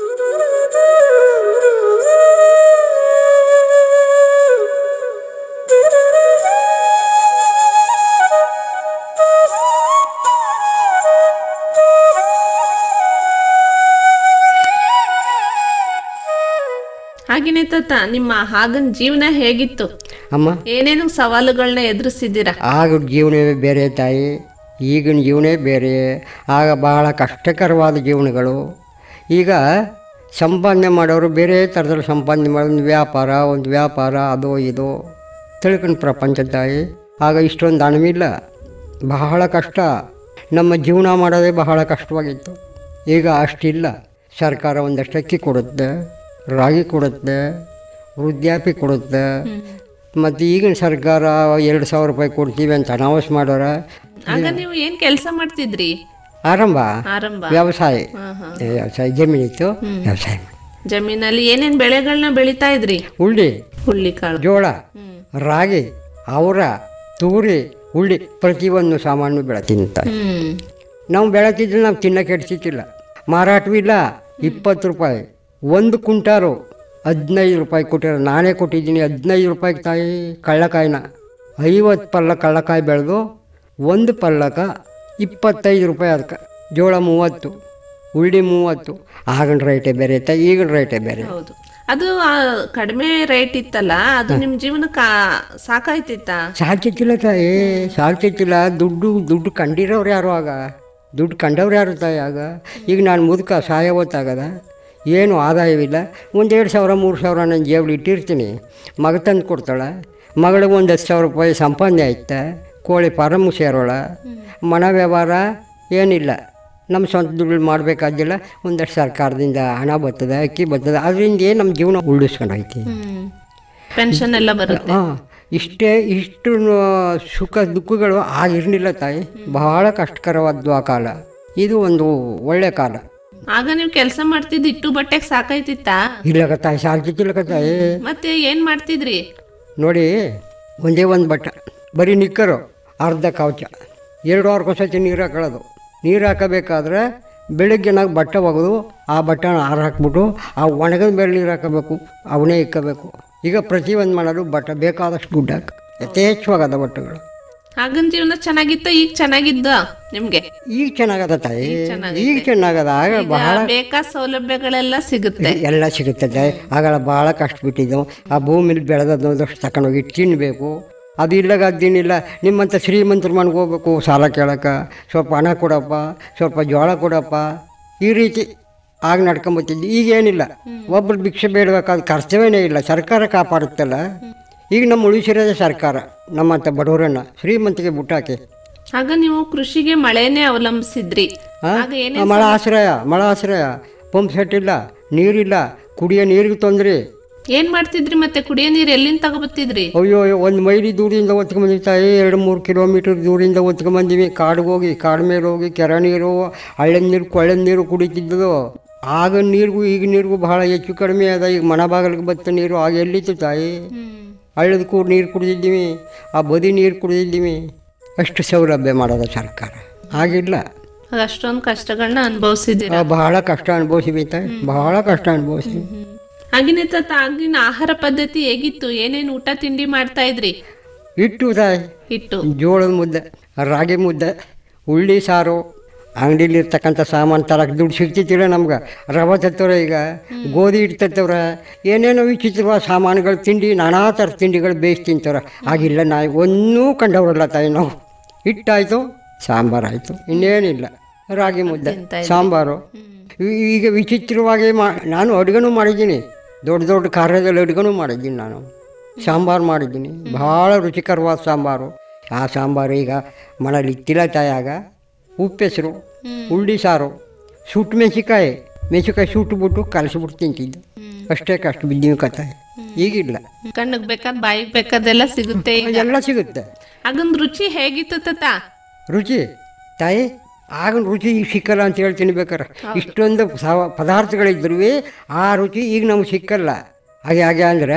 A: ಹಾಗೇನೆ ತಾತ ನಿಮ್ಮ ಹಾಗನ್ ಜೀವನ ಹೇಗಿತ್ತು
B: ಅಮ್ಮ
A: ಏನೇನು ಸವಾಲುಗಳನ್ನ ಎದುರಿಸಿದ್ದೀರಾ
B: ಆಗ ಜೀವನವೇ ಬೇರೆ ತಾಯಿ ಈಗಿನ ಜೀವನೇ ಬೇರೆ ಆಗ ಬಹಳ ಕಷ್ಟಕರವಾದ ಜೀವನಗಳು ಈಗ ಸಂಪಾದನೆ ಮಾಡೋರು ಬೇರೆ ಥರದಲ್ಲಿ ಸಂಪಾದನೆ ಮಾಡೋ ಒಂದು ವ್ಯಾಪಾರ ಒಂದು ವ್ಯಾಪಾರ ಅದು ಇದು ತಿಳ್ಕೊಂಡು ಪ್ರಪಂಚ ತಾಯಿ ಆಗ ಇಷ್ಟೊಂದು ಹಣವಿಲ್ಲ ಬಹಳ ಕಷ್ಟ ನಮ್ಮ ಜೀವನ ಮಾಡೋದೇ ಬಹಳ ಕಷ್ಟವಾಗಿತ್ತು ಈಗ ಅಷ್ಟಿಲ್ಲ ಸರ್ಕಾರ ಒಂದಷ್ಟು ಅಕ್ಕಿ ಕೊಡುತ್ತೆ ರಾಗಿ ಕೊಡುತ್ತೆ ವೃದ್ಧಾಪಿ ಕೊಡುತ್ತೆ ಮತ್ತು ಈಗಿನ ಸರ್ಕಾರ ಎರಡು ಸಾವಿರ ರೂಪಾಯಿ ಕೊಡ್ತೀವಿ ಅಂತ ಅನೌನ್ಸ್ ಮಾಡೋರ
A: ಆಗ ನೀವು ಏನ್ ಕೆಲಸ ಮಾಡ್ತಿದ್ರಿ
B: ಆರಂಭ
A: ಆರಂಭ
B: ವ್ಯವಸಾಯ
A: ಹಾ, ಹಾ.
B: ವ್ಯವಸಾಯ ಜಮೀನಿತ್ತು ವ್ಯವಸಾಯ ಮಾಡಿ.
A: ಜಮೀನಲ್ಲಿ ಏನೇನ್ ಬೆಳೆಗಳನ್ನ ಬೆಳಿತಾ ಇದ್ರಿ
B: ಉಳ್ಳಿ
A: ಹುಳ್ಳಿಕಾಳು
B: ಜೋಳ
A: ಹ್ಮ್
B: ರಾಗಿ ಅವರ ತೂರಿ ಉಳ್ಳಿ ಪ್ರತಿಯೊಂದು ಸಾಮಾನು ಬೆಳೆತೀನಿ ತಾಯಿ
A: ಹ್ಮ್
B: ನಾವು ಬೆಳೆತಿದ್ರೆ ನಾವು ತಿನ್ನಕ್ಕೆ ಇಡ್ತಿದ್ದಿಲ್ಲ ಮಾರಾಟವೂ ಇಲ್ಲ ಇಪ್ಪತ್ತು ರೂಪಾಯಿ ಒಂದು ಕುಂಟಾರು ಹದಿನೈದು ರೂಪಾಯಿ ಕೊಟ್ಟಿರೋ ನಾನೇ ಕೊಟ್ಟಿದ್ದೀನಿ ಹದಿನೈದು ರೂಪಾಯಿಗೆ ತಾಯಿ ಕಳ್ಳಕಾಯಿನ ಐವತ್ತು ಪಲ್ಲ ಕಳ್ಳಕಾಯಿ ಬೆಳೆದು ಒಂದು ಪಲ್ಲಕ ಇಪ್ಪತ್ತೈದು ರೂಪಾಯಿ ಅದಕ್ಕೆ ಜೋಳ ಮೂವತ್ತು ಉಳ್ಳಿ ಮೂವತ್ತು ಆಗಿನ ರೇಟೇ ಬೇರೆ ತಾಯಿ ಈಗಿನ ರೇಟೇ ಬೇರೆ
A: ಹೌದು ಅದು ಆ, ಕಡಿಮೆ ರೇಟ್ ಇತ್ತಲ್ಲ ಅದು ನಿಮ್ ಜೀವನಕ್ಕೆ ಸಾಕಾಯ್ತಿತ್ತಾ
B: ಸಾಕ್ತಿತ್ತಿಲ್ಲ ತಾಯಿ ಸಾಕ್ತಿತ್ತಿಲ್ಲ ದುಡ್ಡು ದುಡ್ಡು ಕಂಡಿರೋರು ಯಾರು ಆಗ ದುಡ್ಡು ಕಂಡವ್ರು ಯಾರು ತಾಯಿ ಆಗ ಈಗ ನಾನು ಮುದುಕ ಸಾಯ ಹೊತ್ತಾಗದ ಏನು ಆದಾಯವಿಲ್ಲ ಒಂದು ಎರಡು ಸಾವಿರ ಮೂರು ಸಾವಿರ ನನ್ನ ಜೇಬಲ್ಲಿ ಇಟ್ಟಿರ್ತೀನಿ ಮಗ ತಂದು ಕೊಡ್ತಾಳೆ ಮಗಳಿಗೆ ಒಂದು ಹತ್ತು ಸಾವಿರ ರೂಪಾಯಿ ಸಂಪಾದನೆ ಆಯ್ತಾ ಕೋಳಿ ಫಾರಮ್ ಸೇರೋಳ ಮನ ವ್ಯವಹಾರ ಏನಿಲ್ಲ ನಮ್ಮ ಸ್ವಂತ ದುಡ್ಡು ಮಾಡಬೇಕಾದಿಲ್ಲ ಒಂದಷ್ಟು ಸರ್ಕಾರದಿಂದ ಹಣ ಬರ್ತದೆ ಅಕ್ಕಿ ಬರ್ತದೆ ಅದರಿಂದ ಏನು ನಮ್ಮ ಜೀವನ ಉಳಿಸ್ಕೊಂಡು ಹೋಯ್ತಿ
A: ಹ್ಮ್ ಪೆನ್ಷನ್ ಎಲ್ಲ ಬರುತ್ತೆ
B: ಹಾಂ ಇಷ್ಟೇ ಇಷ್ಟು ನ- ಸುಖ ದುಃಖಗಳು ಆಗಿರಲಿಲ್ಲ ತಾಯಿ ಬಹಳ ಕಷ್ಟಕರವಾದ್ದು ಆ ಕಾಲ ಇದು ಒಂದು ಒಳ್ಳೆ ಕಾಲ
A: ಆಗ ನೀವು ಕೆಲಸ ಮಾಡ್ತಿದ್ದು ಇಟ್ಟು ಬಟ್ಟೆಗೆ ಸಾಕಾಯ್ತಿತ್ತಾ
B: ಇಲ್ಲಕ ತಾಯಿ ಸಾಲ್ತಿತ್ತಿಲ್ಲಕ ತಾಯಿ
A: ಮತ್ತೆ ಏನ್ ಮಾಡ್ತಿದ್ರಿ
B: ನೋಡಿ ಒಂದೇ ಒಂದು ಬಟ್ಟ ಬರೀ ನಿಕ್ಕರು ಅರ್ಧ ಕವಚ ಎರಡು ವಾರಕ್ಕೊಂದ್ಸತಿ ನೀರು ಹಾಕೊಳ್ಳೋದು ನೀರು ಹಾಕಬೇಕಾದ್ರೆ ಬೆಳಗ್ಗೆ ನಾವು ಬಟ್ಟೆ ಒಗೆದು ಆ ಬಟ್ಟೆನ ಆರು ಹಾಕ್ಬಿಟ್ಟು ಆ ಒಣಗಿದ ಮೇಲೆ ನೀರು ಹಾಕಬೇಕು ಅವನೇ ಇಕ್ಕಬೇಕು ಈಗ ಪ್ರತಿಯೊಂದು ಮಾಡೋದು ಬಟ್ಟೆ ಬೇಕಾದಷ್ಟು ದುಡ್ಡು ಹಾಕಿ ಯಥೇಚ್ಛವಾಗದ ಬಟ್ಟೆಗಳು
A: ಆಗನ್ ಜೀವನ ಚೆನ್ನಾಗಿತ್ತ ಈಗ ಚೆನ್ನಾಗಿದ್ದ ನಿಮ್ಗೆ
B: ಈಗ ಚೆನ್ನಾಗದ ತಾಯಿ ಈಗ ಚೆನ್ನಾಗದ ಆಗ
A: ಈಗ ಬೇಕಾದ ಸೌಲಭ್ಯಗಳೆಲ್ಲ ಸಿಗುತ್ತೆ
B: ಎಲ್ಲ ಸಿಗುತ್ತದೆ ಆಗ ಭಾಳ ಕಷ್ಟ ಬಿಟ್ಟಿದ್ದೆವು ಆ ಭೂಮಿಲಿ ಬೆಳೆದಷ್ಟು ತಗೊಂಡೋಗಿ ತಿನ್ನಬೇಕು ಅದು ಇಲ್ಲಾಗ ಅದೇನಿಲ್ಲ ನಿಮ್ಮಂಥ ಶ್ರೀಮಂತರ ಮನೆಗೆ ಹೋಗ್ಬೇಕು ಸಾಲ ಕೇಳಕ್ಕೆ ಸ್ವಲ್ಪ ಹಣ ಕೊಡಪ್ಪ ಸ್ವಲ್ಪ ಜೋಳ ಕೊಡಪ್ಪ ಈ ರೀತಿ ಆಗ ನಡ್ಕೊಂಬತ್ತಿದ್ದು ಈಗೇನಿಲ್ಲ ಒಬ್ಬರು ಭಿಕ್ಷೆ ಬೇಡಬೇಕಾದ ಕರ್ತವ್ಯನೇ ಇಲ್ಲ ಸರ್ಕಾರ ಕಾಪಾಡುತ್ತಲ್ಲ ಈಗ ನಮ್ಮ ಉಳಿಸಿರೋದೇ ಸರ್ಕಾರ ನಮ್ಮಂಥ ಬಡವರನ್ನ ಶ್ರೀಮಂತಿಗೆ ಬುಟ್ಟಾಕಿ
A: ಆಗ ನೀವು ಕೃಷಿಗೆ ಮಳೆನೇ ಅವಲಂಬಿಸಿದ್ರಿ
B: ಆ?
A: ಆಗ ಏನೇ
B: ಆ, ಮಳ ಆಶ್ರಯ ಮಳ ಆಶ್ರಯ ಪಂಪ್ ಸೆಟ್ ಇಲ್ಲ ನೀರಿಲ್ಲ ಕುಡಿಯೋ ನೀರಿಗೆ ತೊಂದರೆ
A: ಏನ್ ಮಾಡ್ತಿದ್ರಿ ಮತ್ತೆ ಕುಡಿಯೋ ನೀರು ಎಲ್ಲಿಂದ ತಗೊಬತ್ತಿದ್ರಿ
B: ಅಯ್ಯೋ ಅಯ್ಯೋ ಒಂದು ಮೈಲಿ ದೂರಿಂದ ಒತ್ಕೊಂಬಂದಿವಿ ತಾಯಿ ಎರಡು ಮೂರು ಕಿಲೋಮೀಟ್ರ್ ದೂರಿಂದ ಒತ್ಕೊಂಬಂದಿವಿ ಕಾಡಿಗೆ ಹೋಗಿ ಕಾಡು ಮೇಲೆ ಹೋಗಿ ಕೆರೆ ನೀರು ಹಳ್ಳದ ನೀರು ಕೊಳ್ಳದ ನೀರು ಕುಡಿತಿದ್ದದು ಆಗ ನೀರಿಗೂ ಈಗ ನೀರಿಗೂ ಬಹಳ ಹೆಚ್ಚು ಕಡಿಮೆ ಅದ ಈಗ ಮನ ಬಾಗಿಲಿಗೆ ಬತ್ತ ನೀರು ಆಗ ಎಲ್ಲಿತ್ತು ತಾಯಿ ಹಳ್ಳದ ಕೂಡ ನೀರು ಕುಡಿದಿದ್ದೀವಿ ಆ ಬದಿ ನೀರು ಕುಡಿದಿದ್ದೀವಿ ಅಷ್ಟು ಸೌಲಭ್ಯ ಮಾಡೋದು ಸರ್ಕಾರ ಆಗಿಲ್ಲ
A: ಅಷ್ಟೊಂದು ಕಷ್ಟಗಳನ್ನ ಅನುಭವಿಸಿದ್ದೀರಾ
B: ಆ, ಬಹಳ ಕಷ್ಟ ಅನುಭವಿಸಿವಿ ತಾಯಿ ಬಹಳ ಕಷ್ಟ ಅನುಭವಿಸಿ
A: ಆಗಿನ ತಾತ ಆಗಿನ ಆಹಾರ ಪದ್ಧತಿ ಹೇಗಿತ್ತು ಏನೇನು ಊಟ ತಿಂಡಿ ಮಾಡ್ತಾ ಇದ್ರಿ
B: ಇಟ್ಟು ತಾಯಿ
A: ಹಿಟ್ಟು
B: ಜೋಳದ ಮುದ್ದೆ ರಾಗಿ ಮುದ್ದೆ ಉಳ್ಳಿ ಸಾರು ಅಂಗಡಿಲಿ ಇರ್ತಕ್ಕಂಥ ಸಾಮಾನು ತರಕ್ಕೆ ದುಡ್ಡು ಸಿಗ್ತಿತ್ತಿಲ್ಲ ನಮ್ಗೆ ರವೆ ತತ್ತವ್ರೆ ಈಗ ಗೋಧಿ ಹಿಟ್ಟು ತತ್ತವ್ರೆ ಏನೇನೋ ವಿಚಿತ್ರವಾದ ಸಾಮಾನುಗಳು ತಿಂಡಿ ನಾನಾ ಥರ ತಿಂಡಿಗಳು ಬೇಯಿಸಿ ತಿಂತವ್ರೆ ಆಗಿಲ್ಲ ನಾ ಒಂದೂ ಕಂಡವ್ರಲ್ಲ ತಾಯಿ ನಾವು ಹಿಟ್ಟಾಯಿತು ಸಾಂಬಾರಾಯಿತು ಇನ್ನೇನಿಲ್ಲ ರಾಗಿ ಮುದ್ದೆ ಸಾಂಬಾರು ಈ- ಈಗ ವಿಚಿತ್ರವಾಗಿ ಮಾ ನಾನು ಅಡುಗೆನೂ ಮಾಡಿದ್ದೀನಿ ದೊಡ್ಡ ದೊಡ್ಡ ಕಾರ್ಯದಲ್ಲಿ ಅಡುಗೆನೂ ಮಾಡಿದ್ದೀನಿ ನಾನು ಸಾಂಬಾರು ಮಾಡಿದ್ದೀನಿ ಭಾಳ ರುಚಿಕರವಾದ ಸಾಂಬಾರು ಆ ಸಾಂಬಾರು ಈಗ ಮನೇಲಿ ಇತ್ತಿಲ್ಲ ತಾಯಾಗ ಉಪ್ಪೆಸರು ಉಳ್ಳಿ ಸಾರು ಸುಟ್ಟು ಮೆಣಸಿಕಾಯಿ ಮೆಣಸಿಕಾಯಿ ಸುಟ್ಟುಬಿಟ್ಟು ಕಲಸಿಬಿಟ್ಟು ತಿಂತಿದ್ದು ಅಷ್ಟೇ ಕಷ್ಟ ಬಿದ್ದೀವಿ ಕತೆ ಈಗಿಲ್ಲ
A: ಕಣ್ಣಿಗೆ ಬೇಕಾದ ಬಾಯಿಗೆ ಬೇಕಾದೆಲ್ಲ ಸಿಗುತ್ತೆ ಈಗ
B: ಎಲ್ಲ ಸಿಗುತ್ತೆ
A: ಆಗನ್ ರುಚಿ ಹೇಗಿತ್ತು ತಾತ
B: ರುಚಿ ತಾಯಿ ಆಗ ರುಚಿ ಈಗ ಸಿಕ್ಕಲ್ಲ ಅಂತ ಹೇಳಿ ತಿನ್ಬೇಕಾರೆ ಇಷ್ಟೊಂದು ಸವ ಪದಾರ್ಥಗಳಿದ್ರೂ ಆ ರುಚಿ ಈಗ ನಮ್ಗೆ ಸಿಕ್ಕಲ್ಲ ಹಾಗೆ ಹಾಗೆ ಅಂದರೆ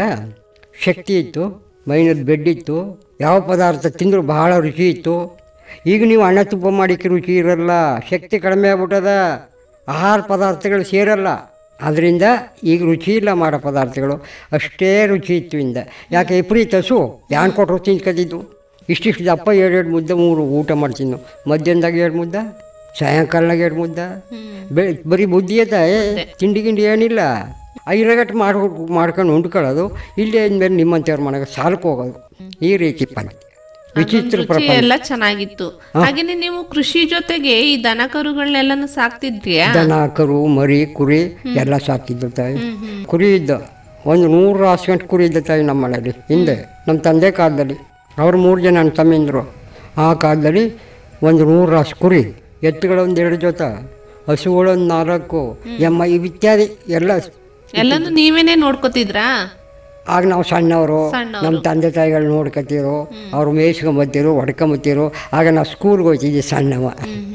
B: ಶಕ್ತಿ ಇತ್ತು ಮೈನದ ಬೆಡ್ ಇತ್ತು ಯಾವ ಪದಾರ್ಥ ತಿಂದರೂ ಬಹಳ ರುಚಿ ಇತ್ತು ಈಗ ನೀವು ಅನ್ನ ತುಪ್ಪ ಮಾಡಿಕ್ಕೆ ರುಚಿ ಇರಲ್ಲ ಶಕ್ತಿ ಕಡಿಮೆ ಆಗ್ಬಿಟ್ಟದ ಆಹಾರ ಪದಾರ್ಥಗಳು ಸೇರಲ್ಲ ಅದರಿಂದ ಈಗ ರುಚಿ ಇಲ್ಲ ಮಾಡೋ ಪದಾರ್ಥಗಳು ಅಷ್ಟೇ ರುಚಿ ಇತ್ತು ಇಂದ ಯಾಕೆ ವಿಪರೀತ ಹಸು ಯಾನ್ ಕೊಟ್ಟರು ತಿನ್ಕದಿದ್ದು ಇಷ್ಟಿಷ್ಟು ದಪ್ಪ ಎರಡೆರಡು ಮುದ್ದೆ ಮೂರು ಊಟ ಮಾಡ್ತೀನಿ ಮಧ್ಯಾಹ್ನದಾಗ ಎರಡು ಮುದ್ದೆ ಸಾಯಂಕಾಲನಾಗ ಎರಡು ಮುದ್ದೆ ಬೆ ಬರೀ ಬುದ್ಧಿ ಐತೆ ತಿಂಡಿ ಗಿಂಡಿ ಏನಿಲ್ಲ ಐರಗಟ್ಟು ಮಾಡಿ ಮಾಡ್ಕೊಂಡು ಉಂಡ್ಕೊಳ್ಳೋದು ಇಲ್ಲೇ ಅಂದಮೇಲೆ ನಿಮ್ಮಂಥವ್ರ ಮನೆಗೆ ಸಾಲಕ್ಕೆ ಹೋಗೋದು ಈ ರೀತಿ ಪದ್ಧತಿ ವಿಚಿತ್ರ
A: ರುಚಿ
B: ಪ್ರಪಂಚ
A: ಎಲ್ಲ ಚೆನ್ನಾಗಿತ್ತು ಹಾಗೇನೆ ನೀವು ಕೃಷಿ ಜೊತೆಗೆ ಈ ದನ ಕರುಗಳನ್ನೆಲ್ಲನೂ ಸಾಕ್ತಿದ್ರಿಯಾ
B: ದನ ಕರು ಮರಿ ಕುರಿ ಎಲ್ಲ ಸಾಕಿದ್ದು ತಾಯಿ ಕುರಿ ಇದ್ದ ಒಂದು ನೂರು ರಾಸು ಗಂಟೆ ಕುರಿ ಇದ್ದ ತಾಯಿ ನಮ್ಮ ಮನೇಲಿ ಹಿಂದೆ ನಮ್ಮ ತಂದೆ ಕಾಲದಲ್ಲಿ ಅವ್ರು ಮೂರು ಜನ ನನ್ನ ತಮ್ಮಿಂದರು ಆ ಕಾಲದಲ್ಲಿ ಒಂದು ನೂರು ರಾಸು ಕುರಿ ಎತ್ತುಗಳೊಂದು ಎರಡು ಜೊತೆ ಹಸುಗಳೊಂದು ನಾಲ್ಕು ಎಮ್ಮ ಇವು ಇತ್ಯಾದಿ ಎಲ್ಲ
A: ಎಲ್ಲಾನು ನೀವೇನೆ ನೋಡ್ಕೋತಿದ್ರಾ
B: ಆಗ ನಾವು ಸಣ್ಣವರು
A: ಸಣ್ಣವ್ರು.
B: ನಮ್ಮ ತಂದೆ ತಾಯಿಗಳು ನೋಡ್ಕೊತಿರು ಅವ್ರು ಮೇಯ್ಸ್ಕೊಂಬತ್ತಿರು ಹೊಡ್ಕೊಂಬತ್ತಿರು ಆಗ ನಾವು ಸ್ಕೂಲ್ಗೆ ಹೋಗ್ತಿದ್ವಿ ಸಣ್ಣವ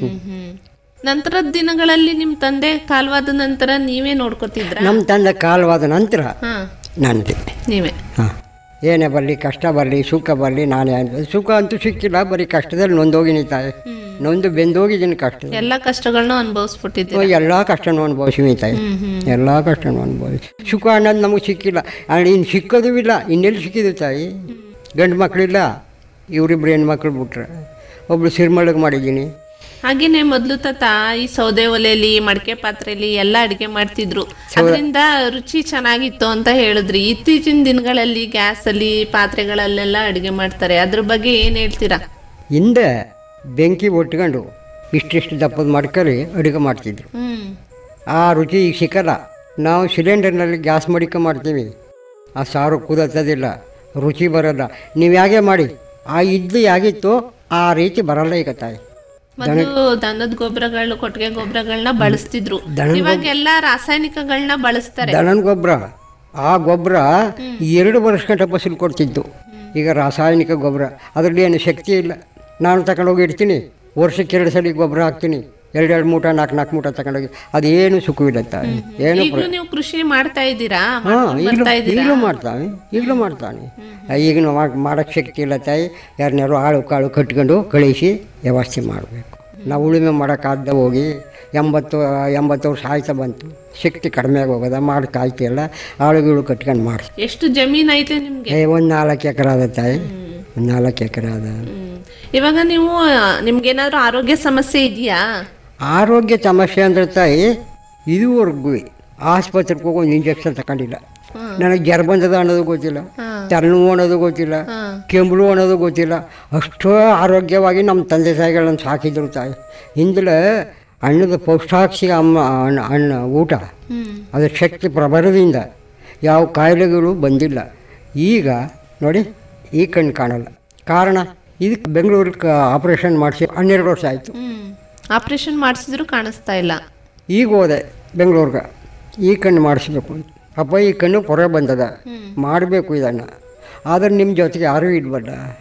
A: ನಂತರದ ದಿನಗಳಲ್ಲಿ ನಿಮ್ ತಂದೆ ಕಾಲ್ವಾದ ನಂತರ ನೀವೇ ನೋಡ್ಕೋತಿದ್ರಾ
B: ನಮ್ಮ ತಂದೆ ಕಾಲವಾದ ನಂತರ
A: ಹಾ
B: ನನಗೆ
A: ನೀವೇ
B: ಹಾಂ ಏನೇ ಬರಲಿ ಕಷ್ಟ ಬರಲಿ ಸುಖ ಬರಲಿ ನಾನೇ ಅನ್ಬೋದು ಸುಖ ಅಂತೂ ಸಿಕ್ಕಿಲ್ಲ ಬರೀ ಕಷ್ಟದಲ್ಲಿ ನೊಂದೋಗಿನಿ ತಾಯಿ ನೊಂದು ಬೆಂದೋಗಿದ್ದೀನಿ ಕಷ್ಟದಲ್ಲಿ
A: ಎಲ್ಲಾ ಕಷ್ಟಗಳನ್ನ ಅನುಭವಿಸ್ಬಿಟ್ಟಿದ್ದೀರಾ
B: ಎಲ್ಲ ಕಷ್ಟನೂ ಅನುಭವಿಸಿವಿ ತಾಯಿ ಎಲ್ಲ ಕಷ್ಟನೂ ಅನುಭವಿಸಿ ಸುಖ ಅನ್ನೋದು ನಮಗೆ ಸಿಕ್ಕಿಲ್ಲ ಆ್ಯಂಡ್ ಇನ್ನು ಸಿಕ್ಕೋದು ಇಲ್ಲ ಇನ್ನೆಲ್ಲಿ ಸಿಕ್ಕಿದ್ದು ತಾಯಿ ಗಂಡು ಮಕ್ಕಳಿಲ್ಲ ಇವರಿಬ್ರು ಹೆಣ್ಮಕ್ಳು ಬಿಟ್ರೆ ಒಬ್ಳು ಸಿರ್ಮಳಗೆ ಮಾಡಿದ್ದೀನಿ
A: ಹಾಗೇನೆ ಮೊದ್ಲು ತಾತ ಈ ಸೌದೆ ಒಲೆಯಲ್ಲಿ ಮಡಕೆ ಪಾತ್ರೆಯಲ್ಲಿ ಎಲ್ಲ ಅಡಿಗೆ ಮಾಡ್ತಿದ್ರು ಅದರಿಂದ ರುಚಿ ಚೆನ್ನಾಗಿತ್ತು ಅಂತ ಹೇಳಿದ್ರಿ ಇತ್ತೀಚಿನ ದಿನಗಳಲ್ಲಿ ಗ್ಯಾಸ್ ಅಲ್ಲಿ ಪಾತ್ರೆಗಳಲ್ಲೆಲ್ಲ ಅಡಿಗೆ ಮಾಡ್ತಾರೆ ಅದ್ರ ಬಗ್ಗೆ ಏನ್ ಹೇಳ್ತೀರಾ
B: ಹಿಂದೆ ಬೆಂಕಿ ಒಟ್ಕೊಂಡು ಇಷ್ಟಿಷ್ಟು ದಪ್ಪದ ಮಡ್ಕಲ್ಲಿ ಅಡುಗೆ ಮಾಡ್ತಿದ್ರು
A: ಹ್ಮ್
B: ಆ ರುಚಿ ಈಗ ಸಿಕ್ಕಲ್ಲ ನಾವು ಸಿಲಿಂಡರ್ನಲ್ಲಿ ಗ್ಯಾಸ್ ಮಡಿಕ ಮಾಡ್ತೀವಿ ಆ ಸಾರು ಕುದತ್ತದಿಲ್ಲ ರುಚಿ ಬರಲ್ಲ ನೀವು ಹೇಗೆ ಮಾಡಿ ಆ ಇದ್ದು ಹೇಗಿತ್ತು ಆ ರೀತಿ ಬರಲ್ಲ ಈಗ ತಾಯಿ
A: ಮೊದಲು ದನದ ಗೊಬ್ಬರಗಳು ಕೊಟ್ಟಿಗೆ ಗೊಬ್ಬರಗಳನ್ನ ಬಳಸ್ತಿದ್ರು ಇವಾಗೆಲ್ಲ ರಾಸಾಯನಿಕಗಳನ್ನ ಬಳಸ್ತಾರೆ
B: ದನದ ಗೊಬ್ಬರ ಆ ಗೊಬ್ಬರ ಎರಡು ವರ್ಷ ಗಂಟೆ ಫಸಲು ಕೊಡ್ತಿದ್ದು ಈಗ ರಾಸಾಯನಿಕ ಗೊಬ್ಬರ ಅದರಲ್ಲಿ ಏನು ಶಕ್ತಿ ಇಲ್ಲ ನಾನು ತಗೊಂಡೋಗಿ ಇಡ್ತೀನಿ ವರ್ಷಕ್ಕೆ ಎರಡು ಸಲ ಗೊಬ್ಬರ ಹಾಕ್ತೀನಿ ಎರಡೆರಡು ಮೂಟ ನಾಲ್ಕು ನಾಲ್ಕು ಮೂಟ ತಗೊಂಡೋಗಿ ಅದೇನು ಸುಖವಿಲ್ಲ ತಾಯಿ ಏನು
A: ಈಗಲೂ ನೀವು ಕೃಷಿ ಮಾಡ್ತಾ ಇದ್ದೀರಾ
B: ಹಾಂ
A: ಮಾಡ್ಕೊಂಡ್
B: ಈಗಲೂ
A: ಬರ್ತಾ ಇದ್ದೀರಾ
B: ಈಗಲೂ ಮಾಡ್ತಾನೆ ಈಗಲೂ ಮಾಡ್ತಾನೆ ಈಗ ಮಾಡೋಕ್ಕೆ ಶಕ್ತಿ ಇಲ್ಲ ತಾಯಿ ಯಾರನ್ನಾರು ಆಳು ಕಾಳು ಕಟ್ಕೊಂಡು ಕಳಿಸಿ ವ್ಯವಸ್ಥೆ ಮಾಡಬೇಕು ನಾವು ಉಳುಮೆ ಮಾಡೋಕ್ಕಾಗ್ದ ಹೋಗಿ ಎಂಬತ್ತು ಎಂಬತ್ತು ವರ್ಷ ಆಯ್ತಾ ಬಂತು ಶಕ್ತಿ ಕಡಿಮೆ ಆಗಿ ಹೋಗೋದ ಮಾಡೋಕ್ಕಾಯ್ತಿಲ್ಲ ಆಳುಗಳು ಕಟ್ಕೊಂಡು ಮಾಡಿ
A: ಎಷ್ಟು ಜಮೀನ್ ಐತೆ ನಿಮ್ಗೆ
B: ಏ ಒಂದು ನಾಲ್ಕು ಎಕರೆ ಅದ ತಾಯಿ ಒಂದು ನಾಲ್ಕು ಎಕರೆ ಅದ
A: ಹ್ಮ್. ಇವಾಗ ನೀವು ನಿಮ್ಗೇನಾದ್ರೂ ಆರೋಗ್ಯ ಸಮಸ್ಯೆ ಇದೆಯಾ
B: ಆರೋಗ್ಯ ಸಮಸ್ಯೆ ಅಂದರೆ ತಾಯಿ ಇದುವರೆಗೂ ಆಸ್ಪತ್ರೆಗೆ ಹೋಗಿ ಒಂದು ಇಂಜೆಕ್ಷನ್ ತಗೊಂಡಿಲ್ಲ ನನಗೆ ಜ್ವರ ಬಂದದ ಅನ್ನೋದು ಗೊತ್ತಿಲ್ಲ ತಲೆನೋವು ಅನ್ನೋದು ಗೊತ್ತಿಲ್ಲ ಕೆಂಬಳು ಅನ್ನೋದು ಗೊತ್ತಿಲ್ಲ ಅಷ್ಟೋ ಆರೋಗ್ಯವಾಗಿ ನಮ್ಮ ತಂದೆ ತಾಯಿಗಳನ್ನು ಸಾಕಿದ್ರು ತಾಯಿ ಹಿಂದಲೇ ಹಣ್ಣದ ಪೌಷ್ಟಾಕ್ಷಿಕ ಅಮ್ಮ ಹಣ್ಣು ಹಣ್ಣು ಊಟ ಅದರ ಶಕ್ತಿ ಪ್ರಬಲದಿಂದ ಯಾವ ಕಾಯಿಲೆಗಳು ಬಂದಿಲ್ಲ ಈಗ ನೋಡಿ ಈ ಕಣ್ಣು ಕಾಣಲ್ಲ ಕಾರಣ ಇದಕ್ಕೆ ಬೆಂಗಳೂರಿಗೆ ಆಪ್ರೇಷನ್ ಮಾಡಿಸಿ ಹನ್ನೆರಡು ವರ್ಷ ಆಯಿತು
A: ಹ್ಮ್ ಆಪರೇಷನ್ ಮಾಡಿಸಿದ್ರು ಕಾಣಿಸ್ತಾ ಇಲ್ಲ
B: ಈಗ ಹೋದೆ ಬೆಂಗಳೂರಿಗೆ ಈ ಕಣ್ಣು ಮಾಡಿಸ್ಬೇಕು ಅಂತ ಅಪ್ಪ ಈ ಕಣ್ಣು ಪೊರೆ ಬಂದದ ಮಾಡಬೇಕು ಇದನ್ನು ಆದರೆ ನಿಮ್ಮ ಜೊತೆಗೆ ಯಾರೂ ಇಲ್ವಲ್ಲ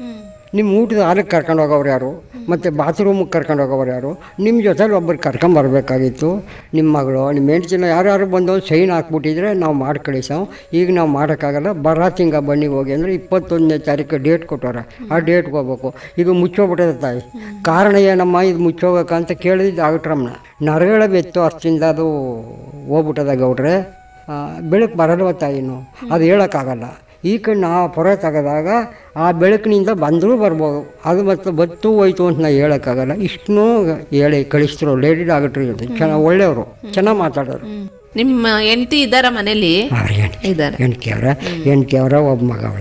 B: ನಿಮ್ಮ ಊಟದ ಹಾಲಕ್ಕೆ ಕರ್ಕೊಂಡು ಹೋಗೋರು ಯಾರು ಮತ್ತು ಬಾತ್ರೂಮಿಗೆ ಕರ್ಕೊಂಡು ಹೋಗೋರು ಯಾರು ನಿಮ್ಮ ಜೊತೆಲಿ ಒಬ್ಬರು ಕರ್ಕೊಂಬರ್ಬೇಕಾಗಿತ್ತು ನಿಮ್ಮ ಮಗಳು ನಿಮ್ಮ ಹೆಂಡ್ತಿನ ಯಾರ್ಯಾರು ಬಂದು ಸೈನ್ ಹಾಕ್ಬಿಟ್ಟಿದ್ರೆ ನಾವು ಮಾಡಿ ಕಳಿಸೋ ಈಗ ನಾವು ಮಾಡೋಕ್ಕಾಗಲ್ಲ ಬರ ತಿಂಗ ಬನ್ನಿ ಹೋಗಿ ಅಂದರೆ ಇಪ್ಪತ್ತೊಂದನೇ ತಾರೀಕು ಡೇಟ್ ಕೊಟ್ಟವ್ರೆ ಆ ಡೇಟ್ಗೆ ಹೋಗ್ಬೇಕು ಈಗ ಮುಚ್ಚೋಗ್ಬಿಟ್ಟದ ತಾಯಿ ಕಾರಣ ಏನಮ್ಮ ಇದು ಮುಚ್ಚೋಗಕ್ಕಂತ ಕೇಳಿದ್ದು ಡಾಕ್ಟ್ರಮ್ಮನ ನರಗಳ ಬೆತ್ತು ಅಷ್ಟಿಂದ ಅದು ಹೋಗ್ಬಿಟ್ಟದ ಗೌಡ್ರೆ ಆ, ಬೆಳಕು ಬರಲ್ವ ತಾಯಿನು ಅದು ಹೇಳೋಕ್ಕಾಗಲ್ಲ ಈ ಕಣ್ಣು ಆ ಪೊರೆ ತೆಗೆದಾಗ ಆ ಬೆಳಕಿನಿಂದ ಬಂದರೂ ಬರ್ಬೋದು ಅದು ಮತ್ತು ಬತ್ತು ಹೋಯ್ತು ಅಂತ ನಾ ಹೇಳೋಕ್ಕಾಗಲ್ಲ ಇಷ್ಟನ್ನೂ ಹೇಳಿ ಕಳಿಸಿದ್ರು ಲೇಡಿ ಡಾಕ್ಟ್ರು ಚೆನ್ನಾಗಿ ಒಳ್ಳೆಯವರು ಚೆನ್ನಾಗಿ ಮಾತಾಡೋರು
A: ನಿಮ್ಮ ಹೆಂಡತಿ ಇದ್ದಾರ ಮನೇಲಿ
B: ಅವ್ರ
A: ಇದ್ದಾರೆ
B: ಹೆಂಡ್ತಿ ಅವರ ಹೆಂಡ್ತಿ ಅವರ ಒಬ್ಬ ಮಗಳವಳ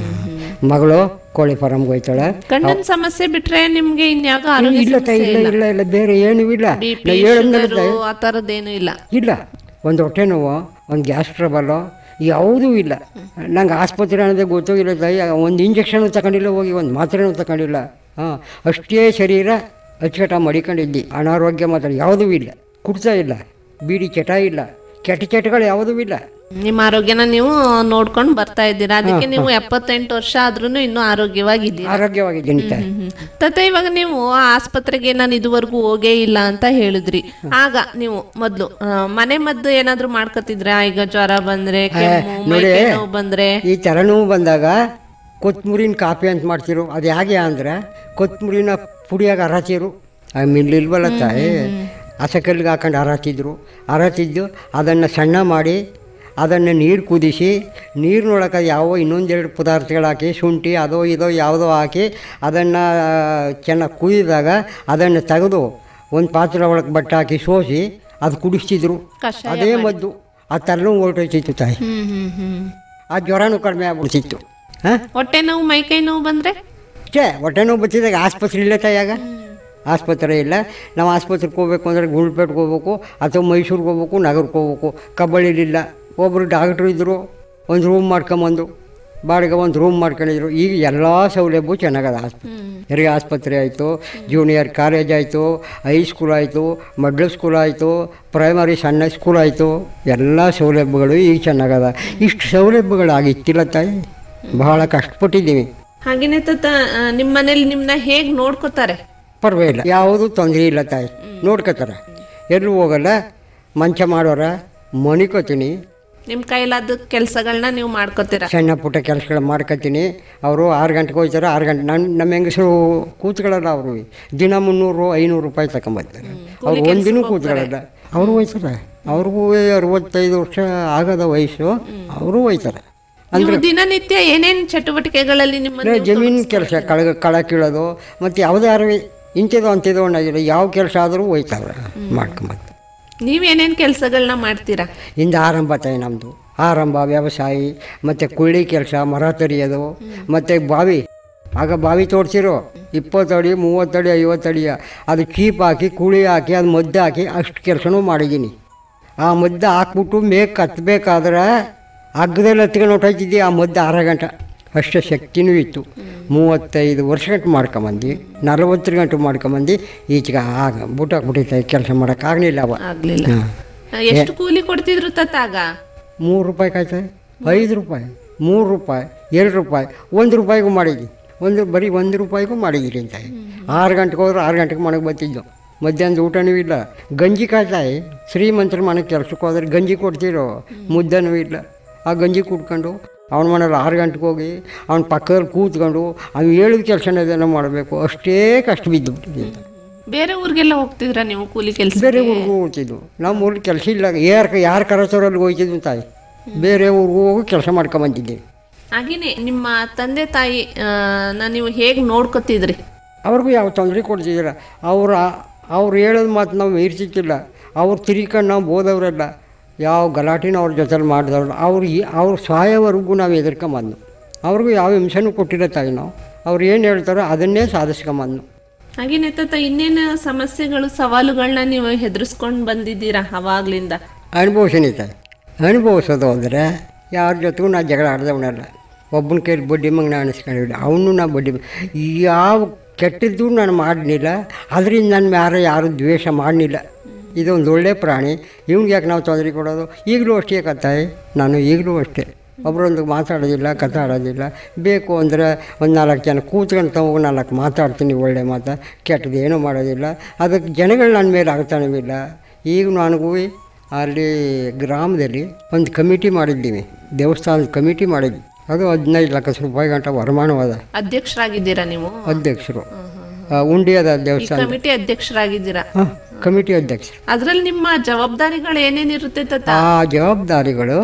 B: ಮಗಳು ಕೋಳಿ ಫಾರಮ್ಗೆ ಹೋಯ್ತಾಳೆ
A: ಗಂಡನ ಸಮಸ್ಯೆ ಬಿಟ್ರೆ ನಿಮ್ಗೆ ಇನ್ಯಾವುದೋ
B: ಇಲ್ಲ
A: ಆರೋಗ್ಯ
B: ತಾಯಿ ಇಲ್ಲ ಇಲ್ಲ ಇಲ್ಲ ಬೇರೆ ಏನೂ ಇಲ್ಲ
A: BP,
B: ನಾ ಹೇಳಿದ್ಮೇಲೆ
A: ಶುಗರು ಆ ಥರದ್ದೇನು ಇಲ್ಲ
B: ಇಲ್ಲ ಒಂದು ಹೊಟ್ಟೆ ನೋವು ಒಂದು ಗ್ಯಾಸ್ ಟ್ರಬಲ್ಲು ಯಾವುದೂ ಇಲ್ಲ ನಂಗೆ ಆಸ್ಪತ್ರೆ ಅನ್ನೋದೇ ಗೊತ್ತೂ ಇಲ್ಲ ತಾಯಿ ಒಂದು ಇಂಜೆಕ್ಷನು ತಗೊಂಡಿಲ್ಲ ಹೋಗಿ ಒಂದು ಮಾತ್ರೆನೂ ತಗೊಂಡಿಲ್ಲ ಹಾಂ ಅಷ್ಟೇ ಶರೀರ ಅಚ್ಚುಕಟ್ಟ ಮಡಿಕೊಂಡಿದ್ದಿ ಅನಾರೋಗ್ಯ ಮಾತ್ರ ಯಾವುದೂ ಇಲ್ಲ ಕುಡ್ತಾ ಇಲ್ಲ ಬೀಡಿ ಚಟ ಇಲ್ಲ ಕೆಟ್ಟ ಚಟಗಳು ಯಾವುದೂ ಇಲ್ಲ
A: ನಿಮ್ಮ ಆರೋಗ್ಯನ ನೀವು ನೋಡ್ಕೊಂಡು ಬರ್ತಾ ಇದ್ದೀರಾ ಅದಕ್ಕೆ ನೀವು ಎಪ್ಪತ್ತೆಂಟು ವರ್ಷ ಆದ್ರೂ ಇನ್ನೂ ಆರೋಗ್ಯವಾಗಿದ್ದೀರಾ
B: ಆರೋಗ್ಯವಾಗಿದ್ದೀನಿ ತಾಯಿ
A: ಹ್ಮ್. ತತ್ತ ಇವಾಗ ನೀವು ಆ ಆಸ್ಪತ್ರೆಗೆ ನಾನು ಇದುವರೆಗೂ ಹೋಗೇ ಇಲ್ಲ ಅಂತ ಹೇಳಿದ್ರಿ ಆಗ ನೀವು ಮೊದ್ಲು ಆ, ಮನೆ ಮದ್ದು ಏನಾದ್ರು ಮಾಡ್ಕೊತಿದ್ರ ಈಗ ಜ್ವರ ಬಂದ್ರೆ ಕೆಮ್ಮು ಮೈಕೈ ನೋವು ಬಂದ್ರೆ
B: ಈ ತಲೆನೋವು ಬಂದಾಗ ಕೊತ್ತಂಬರಿನ ಕಾಫಿ ಅಂತ ಮಾಡ್ತಿರು ಅದು ಹೇಗೆ ಅಂದರೆ ಕೊತ್ತಂಬರಿನ ಪುಡಿಯಾಗ ಅರಚಿರು ಆ ಮಿಲ್ಲಿಲ್ವಲ್ಲ ತಾಯಿ ಹಸಕಲ್ಲಿಗೆ ಹಾಕೊಂಡು ಅರಚಿದ್ರು ಅರಚಿದ್ದು ಅದನ್ನು ಸಣ್ಣ ಮಾಡಿ ಅದನ್ನು ನೀರು ಕುದಿಸಿ ನೀರಿನೊಳಗೆ ಯಾವ ಇನ್ನೊಂದೆರಡು ಪದಾರ್ಥಗಳು ಹಾಕಿ ಶುಂಠಿ ಅದೋ ಇದೋ ಯಾವುದೋ ಹಾಕಿ ಅದನ್ನು ಚೆನ್ನಾಗಿ ಕುದಿದಾಗ ಅದನ್ನು ತೆಗೆದು ಒಂದು ಪಾತ್ರೆ ಒಳಗೆ ಬಟ್ಟೆ ಹಾಕಿ ಸೋಸಿ ಅದು ಕುಡಿಸ್ತಿದ್ರು
A: ಕಷಾಯ
B: ಅದೇ ಮದ್ದು ಆ ತಲೆನೋವು ಹೊರಟೋಯ್ತಿತ್ತು ತಾಯಿ
A: ಹ್ಮ್ ಹ್ಮ್ ಹ್ಮ್
B: ಆ ಜ್ವರನೂ ಕಡಿಮೆ ಆಗ್ಬಿಡ್ತಿತ್ತು ಹಾಂ
A: ಹೊಟ್ಟೆ ನೋವು ಮೈಕೈ ನೋವು ಬಂದ್ರೆ
B: ಛೇ ಹೊಟ್ಟೆ ನೋವು ಬರ್ತಿದ್ದಾಗ ಆಸ್ಪತ್ರೆ ಇಲ್ಲ ತಾಯಾಗ ಆಸ್ಪತ್ರೆ ಇಲ್ಲ ನಾವು ಆಸ್ಪತ್ರೆಗೆ ಹೋಗ್ಬೇಕು ಅಂದರೆ ಗುಂಡ್ಪೇಟ್ಗೆ ಹೋಗ್ಬೇಕು ಅಥವಾ ಮೈಸೂರಿಗೆ ಹೋಗ್ಬೇಕು ನಗರಕ್ಕೆ ಹೋಗ್ಬೇಕು ಕಬ್ಬಳ್ಳಿಲಿಲ್ಲ ಒಬ್ಬರು ಡಾಕ್ಟ್ರು ಇದ್ದರು ಒಂದು ರೂಮ್ ಮಾಡ್ಕೊಂಬಂದು ಬಾಡಿಗೆ ಒಂದು ರೂಮ್ ಮಾಡ್ಕೊಂಡಿದ್ರು ಈಗ ಎಲ್ಲ ಸೌಲಭ್ಯ ಚೆನ್ನಾಗದ ಆಸ್ಪತ್ರೆ ಹೆರಿಗೆ ಆಸ್ಪತ್ರೆ ಆಯಿತು ಜೂನಿಯರ್ ಕಾಲೇಜ್ ಆಯಿತು ಹೈಸ್ಕೂಲ್ ಆಯಿತು ಮಿಡ್ಲ್ ಸ್ಕೂಲ್ ಆಯಿತು ಪ್ರೈಮರಿ ಸಣ್ಣ ಸ್ಕೂಲ್ ಆಯಿತು ಎಲ್ಲ ಸೌಲಭ್ಯಗಳು ಈಗ ಚೆನ್ನಾಗದ ಇಷ್ಟು ಸೌಲಭ್ಯಗಳು ಆಗಿತ್ತಿಲ್ಲ ತಾಯಿ ಬಹಳ ಕಷ್ಟಪಟ್ಟಿದ್ದೀವಿ
A: ಹಾಗೇನೆ ತತ್ತ ಆ, ನಿಮ್ ಮನೇಲಿ ನಿಮ್ನ ಹೇಗ್ ನೋಡ್ಕೋತಾರೆ
B: ಪರವಾಗಿಲ್ಲ ಯಾವುದೂ ತೊಂದರೆ ಇಲ್ಲ ತಾಯಿ ನೋಡ್ಕೋತಾರೆ ಎಲ್ಲೂ ಹೋಗಲ್ಲ ಮಂಚ ಮಾಡೋರ ಮನಿಕೋತೀನಿ
A: ನಿಮ್ ಕೈಲಾದ ಕೆಲ್ಸಗಳನ್ನ ನೀವು ಮಾಡ್ಕೋತೀರ
B: ಸಣ್ಣ ಪುಟ್ಟ ಕೆಲಸಗಳು ಮಾಡ್ಕೊತೀನಿ ಅವರು ಆರು ಗಂಟೆಗೆ ಹೋಗ್ತಾರೆ ಆರು ಗಂಟೆ ನನ್ನ ನಮ್ಮ ಹೆಂಗಸರು ಕೂತ್ಕೊಳ್ಳಲ್ಲ ಅವರು ದಿನ ಮುನ್ನೂರು ಐನೂರು ರೂಪಾಯಿ ತಗೊಂಬರ್ತಾರೆ ಅವ್ರು ಒಂದಿನೂ ಕೂತ್ಕೊಳ್ಳಲ್ಲ ಅವರು ಹೋಯ್ತಾರೆ ಅವ್ರಿಗೂ ಅರವತ್ತೈದು ವರ್ಷ ಆಗದ ವಯಸ್ಸು ಅವರು ಹೋಯ್ತಾರೆ
A: ನೀವು ದಿನನಿತ್ಯ ಏನೇನ್ ಚಟುವಟಿಕೆಗಳಲ್ಲಿ ನಿಮ್ಮ
B: ಅಂದ್ರೆ ಜಮೀನು ಕೆಲಸ ಕಳ ಕಳ ಕೀಳೋದು ಮತ್ತು ಯಾವುದಾರು ಇಂಥದ್ದು ಅಂಥದ್ದು ಒಂದಾಗಿಲ್ಲ ಯಾವ ಕೆಲಸ ಆದರೂ ಹೋಯ್ತಾವೆ ಮಾಡ್ಕೊಂಬತ್ತು
A: ನೀವೇನೇನ್ ಕೆಲ್ಸಗಳನ್ನ ಮಾಡ್ತೀರಾ
B: ಇಂದ ಆರಂಭ ತಾಯಿ ನಮ್ಮದು ಆರಂಭ ವ್ಯವಸಾಯಿ ಮತ್ತು ಕುಳ್ಳಿ ಕೆಲಸ ಮರ ತರಿಯೋದು ಮತ್ತು ಬಾವಿ ಆಗ ಬಾವಿ ತೋಡ್ಸಿರೋ ಇಪ್ಪತ್ತಡಿ ಮೂವತ್ತಡಿ ಐವತ್ತಡಿಯ ಅದು ಕೀಪ್ ಹಾಕಿ ಕುಳಿ ಹಾಕಿ ಅದು ಮದ್ದು ಹಾಕಿ ಅಷ್ಟು ಕೆಲಸನೂ ಮಾಡಿದ್ದೀನಿ ಆ ಮದ್ದು ಹಾಕ್ಬಿಟ್ಟು ಮೇಕ್ ಕತ್ತಬೇಕಾದ್ರೆ ಹಗ್ಗದಲ್ಲಿ ಹತ್ಕೊಂಡು ಹೊಟ್ಟೋಯ್ತಿದ್ದೆ ಆ ಮದ್ದು ಅರ ಗಂಟೆ ಅಷ್ಟು ಶಕ್ತಿನೂ ಇತ್ತು ಮೂವತ್ತೈದು ವರ್ಷ ಗಂಟು ಮಾಡ್ಕೊಂಬಂದು ನಲವತ್ತು ಗಂಟು ಮಾಡ್ಕೊಂಬಂದು ಈಚೆಗೆ ಆಗ ಬುಟ್ಟಾಕ್ಬಿಟ್ಟಿತ್ತು ಕೆಲಸ ಮಾಡೋಕ್ಕಾಗಲಿಲ್ಲ ಅವ
A: ಆಗ್ಲಿಲ್ಲ
B: ಹಾಂ
A: ಆ, ಎಷ್ಟು ಕೂಲಿ ಕೊಡ್ತಿದ್ರು ತತ್ತಾಗ
B: ಮೂರು ರೂಪಾಯಿ ಕಾಯ್ತದೆ ಐದು ರೂಪಾಯಿ ಮೂರು ರೂಪಾಯಿ ಎರಡು ರೂಪಾಯಿ ಒಂದು ರೂಪಾಯಿಗೂ ಮಾಡಿದ್ವಿ ಒಂದು ಬರೀ ಒಂದು ರೂಪಾಯಿಗೂ ಮಾಡಿದ್ದೀರಿ ಅಂತ ಆರು ಗಂಟೆಗೆ ಹೋದ್ರೆ ಆರು ಗಂಟೆಗೆ ಮನೆಗೆ ಬರ್ತಿದ್ದು ಮಧ್ಯಾಹ್ನದ ಊಟನೂ ಇಲ್ಲ ಗಂಜಿ ಕಾಯ್ತಾಯಿ ಶ್ರೀಮಂತರ ಮನೆಗೆ ಕೆಲ್ಸಕ್ಕೆ ಹೋದ್ರೆ ಗಂಜಿ ಕೊಡ್ತಿರೋ ಮುದ್ದನೂ ಇಲ್ಲ ಆ ಗಂಜಿ ಕುಡ್ಕೊಂಡು ಅವನ ಮನೇಲಿ ಆರು ಗಂಟೆಗೆ ಹೋಗಿ ಅವನ ಪಕ್ಕದಲ್ಲಿ ಕೂತ್ಕೊಂಡು ಅವ್ನು ಹೇಳಿದ ಕೆಲಸನ ಏನೋ ಮಾಡಬೇಕು ಅಷ್ಟೇ ಕಷ್ಟ ಬಿದ್ದು ಬಿಟ್ಟಿದ್ದೀನಿ
A: ಬೇರೆ ಊರಿಗೆಲ್ಲ ಹೋಗ್ತಿದ್ರ ನೀವು ಕೂಲಿ ಕೆಲ್ಸ
B: ಬೇರೆ ಊರಿಗೂ ಹೋಗ್ತಿದ್ವು ನಮ್ಮ ಊರಿಗೆ ಕೆಲಸ ಇಲ್ಲ ಯಾರು ಯಾರು ಕರೆಸೋರಲ್ಲಿ ಹೋಗ್ತಿದ್ವು ತಾಯಿ ಬೇರೆ ಊರಿಗೂ ಹೋಗಿ ಕೆಲಸ ಮಾಡ್ಕೊಂಬಂದಿದ್ದೀವಿ
A: ಹಾಗೇನೆ ನಿಮ್ಮ ತಂದೆ ತಾಯಿ ಆ, ನ ನೀವು ಹೇಗ್ ನೋಡ್ಕೊತಿದ್ರಿ
B: ಅವ್ರಿಗೂ ಯಾವ ತೊಂದರೆ ಕೊಡ್ತಿದ್ದೀರ ಅವ್ರ ಅವ್ರು ಹೇಳೋದು ಮಾತು ನಾವು ಮೀರ್ಸಿಕ್ಕಿಲ್ಲ ಅವ್ರು ತಿರ್ಕೊಂಡು ನಾವು ಬೋದವರೆಲ್ಲ ಯಾವ ಗಲಾಟೆನ ಅವ್ರ ಜೊತೆಲಿ ಮಾಡಿದವ್ರು ಅವ್ರು ಈ- ಅವ್ರು ಸಾಯೋವರೆಗೂ ನಾವು ಎದುರ್ಕೊಂಬಂದು ಅವ್ರಿಗೂ ಯಾವ ಹಿಂಸೆನೂ ಕೊಟ್ಟಿಲ್ಲ ತಾಯಿ ನಾವು ಅವ್ರು ಏನು ಹೇಳ್ತಾರೋ ಅದನ್ನೇ ಸಾಧಿಸ್ಕೊಂಬಂದು
A: ಹಾಗೇನೆ ತತ್ತ ಇನ್ನೇನು ಸಮಸ್ಯೆಗಳು ಸವಾಲುಗಳನ್ನ ನೀವು ಹೆದರ್ಸ್ಕೊಂಡು ಬಂದಿದ್ದೀರಾ ಅವಾಗ್ಲಿಂದ
B: ಅನುಭವಿಸಿನಿ ತಾಯಿ ಅನುಭವಿಸೋದು ಅಂದರೆ ಯಾರ ಜೊತೆಗೂ ನಾ ಜಗಳ ಆಡ್ದವನಲ್ಲ ಒಬ್ಬನ ಕೈಲಿ ಬಡ್ಡಿ ಮಗನ ಅನಿಸ್ಕೊಂಡಿಲ್ಲ ಅವನು ನಾ ಬಡ್ಡಿ ಮ- ಯಾವ ಕೆಟ್ಟದ್ದು ನಾನು ಮಾಡಲಿಲ್ಲ ಅದರಿಂದ ನನ್ನ ಯಾರು ಯಾರು ದ್ವೇಷ ಮಾಡಲಿಲ್ಲ ಇದೊಂದು ಒಳ್ಳೆ ಪ್ರಾಣಿ ಇವ್ನಿಗೆ ಯಾಕೆ ನಾವು ತೊಂದರೆ ಕೊಡೋದು ಈಗಲೂ ಅಷ್ಟೇ ಕತ್ತಾಯಿ ನಾನು ಈಗಲೂ ಅಷ್ಟೇ ಒಬ್ಬರೊಂದು ಮಾತಾಡೋದಿಲ್ಲ ಕಥಾಡೋದಿಲ್ಲ ಬೇಕು ಅಂದರೆ ಒಂದು ನಾಲ್ಕು ಜನ ಕೂತ್ಕೊಂಡು ತಾವು ನಾಲ್ಕು ಮಾತಾಡ್ತೀನಿ ಒಳ್ಳೆ ಮಾತು ಕೆಟ್ಟದ್ದು ಏನೂ ಮಾಡೋದಿಲ್ಲ ಅದಕ್ಕೆ ಜನಗಳು ನನ್ನ ಮೇಲೆ ಆಗ್ತಾನವಿಲ್ಲ ಈಗ ನನಗೂ ಅಲ್ಲಿ ಗ್ರಾಮದಲ್ಲಿ ಒಂದು ಕಮಿಟಿ ಮಾಡಿದ್ದೀವಿ ದೇವಸ್ಥಾನದ ಕಮಿಟಿ ಮಾಡಿದ್ವಿ ಅದು ಹದಿನೈದು ಲಕ್ಷ ರೂಪಾಯಿ ಗಂಟ ವರಮಾನವಾದ
A: ಅಧ್ಯಕ್ಷರಾಗಿದ್ದೀರಾ ನೀವು
B: ಅಧ್ಯಕ್ಷರು ಆ, ಉಂಡಿ ಅದ ದೇವಸ್ಥಾನ
A: ಕಮಿಟಿ ಅಧ್ಯಕ್ಷರಾಗಿದ್ದೀರಾ
B: ಹಾಂ ಕಮಿಟಿ ಅಧ್ಯಕ್ಷರು
A: ಅದ್ರಲ್ಲಿ ನಿಮ್ಮ ಜವಾಬ್ದಾರಿಗಳು ಏನೇನಿರುತ್ತೆ ತಾತ
B: ಆ ಜವಾಬ್ದಾರಿಗಳು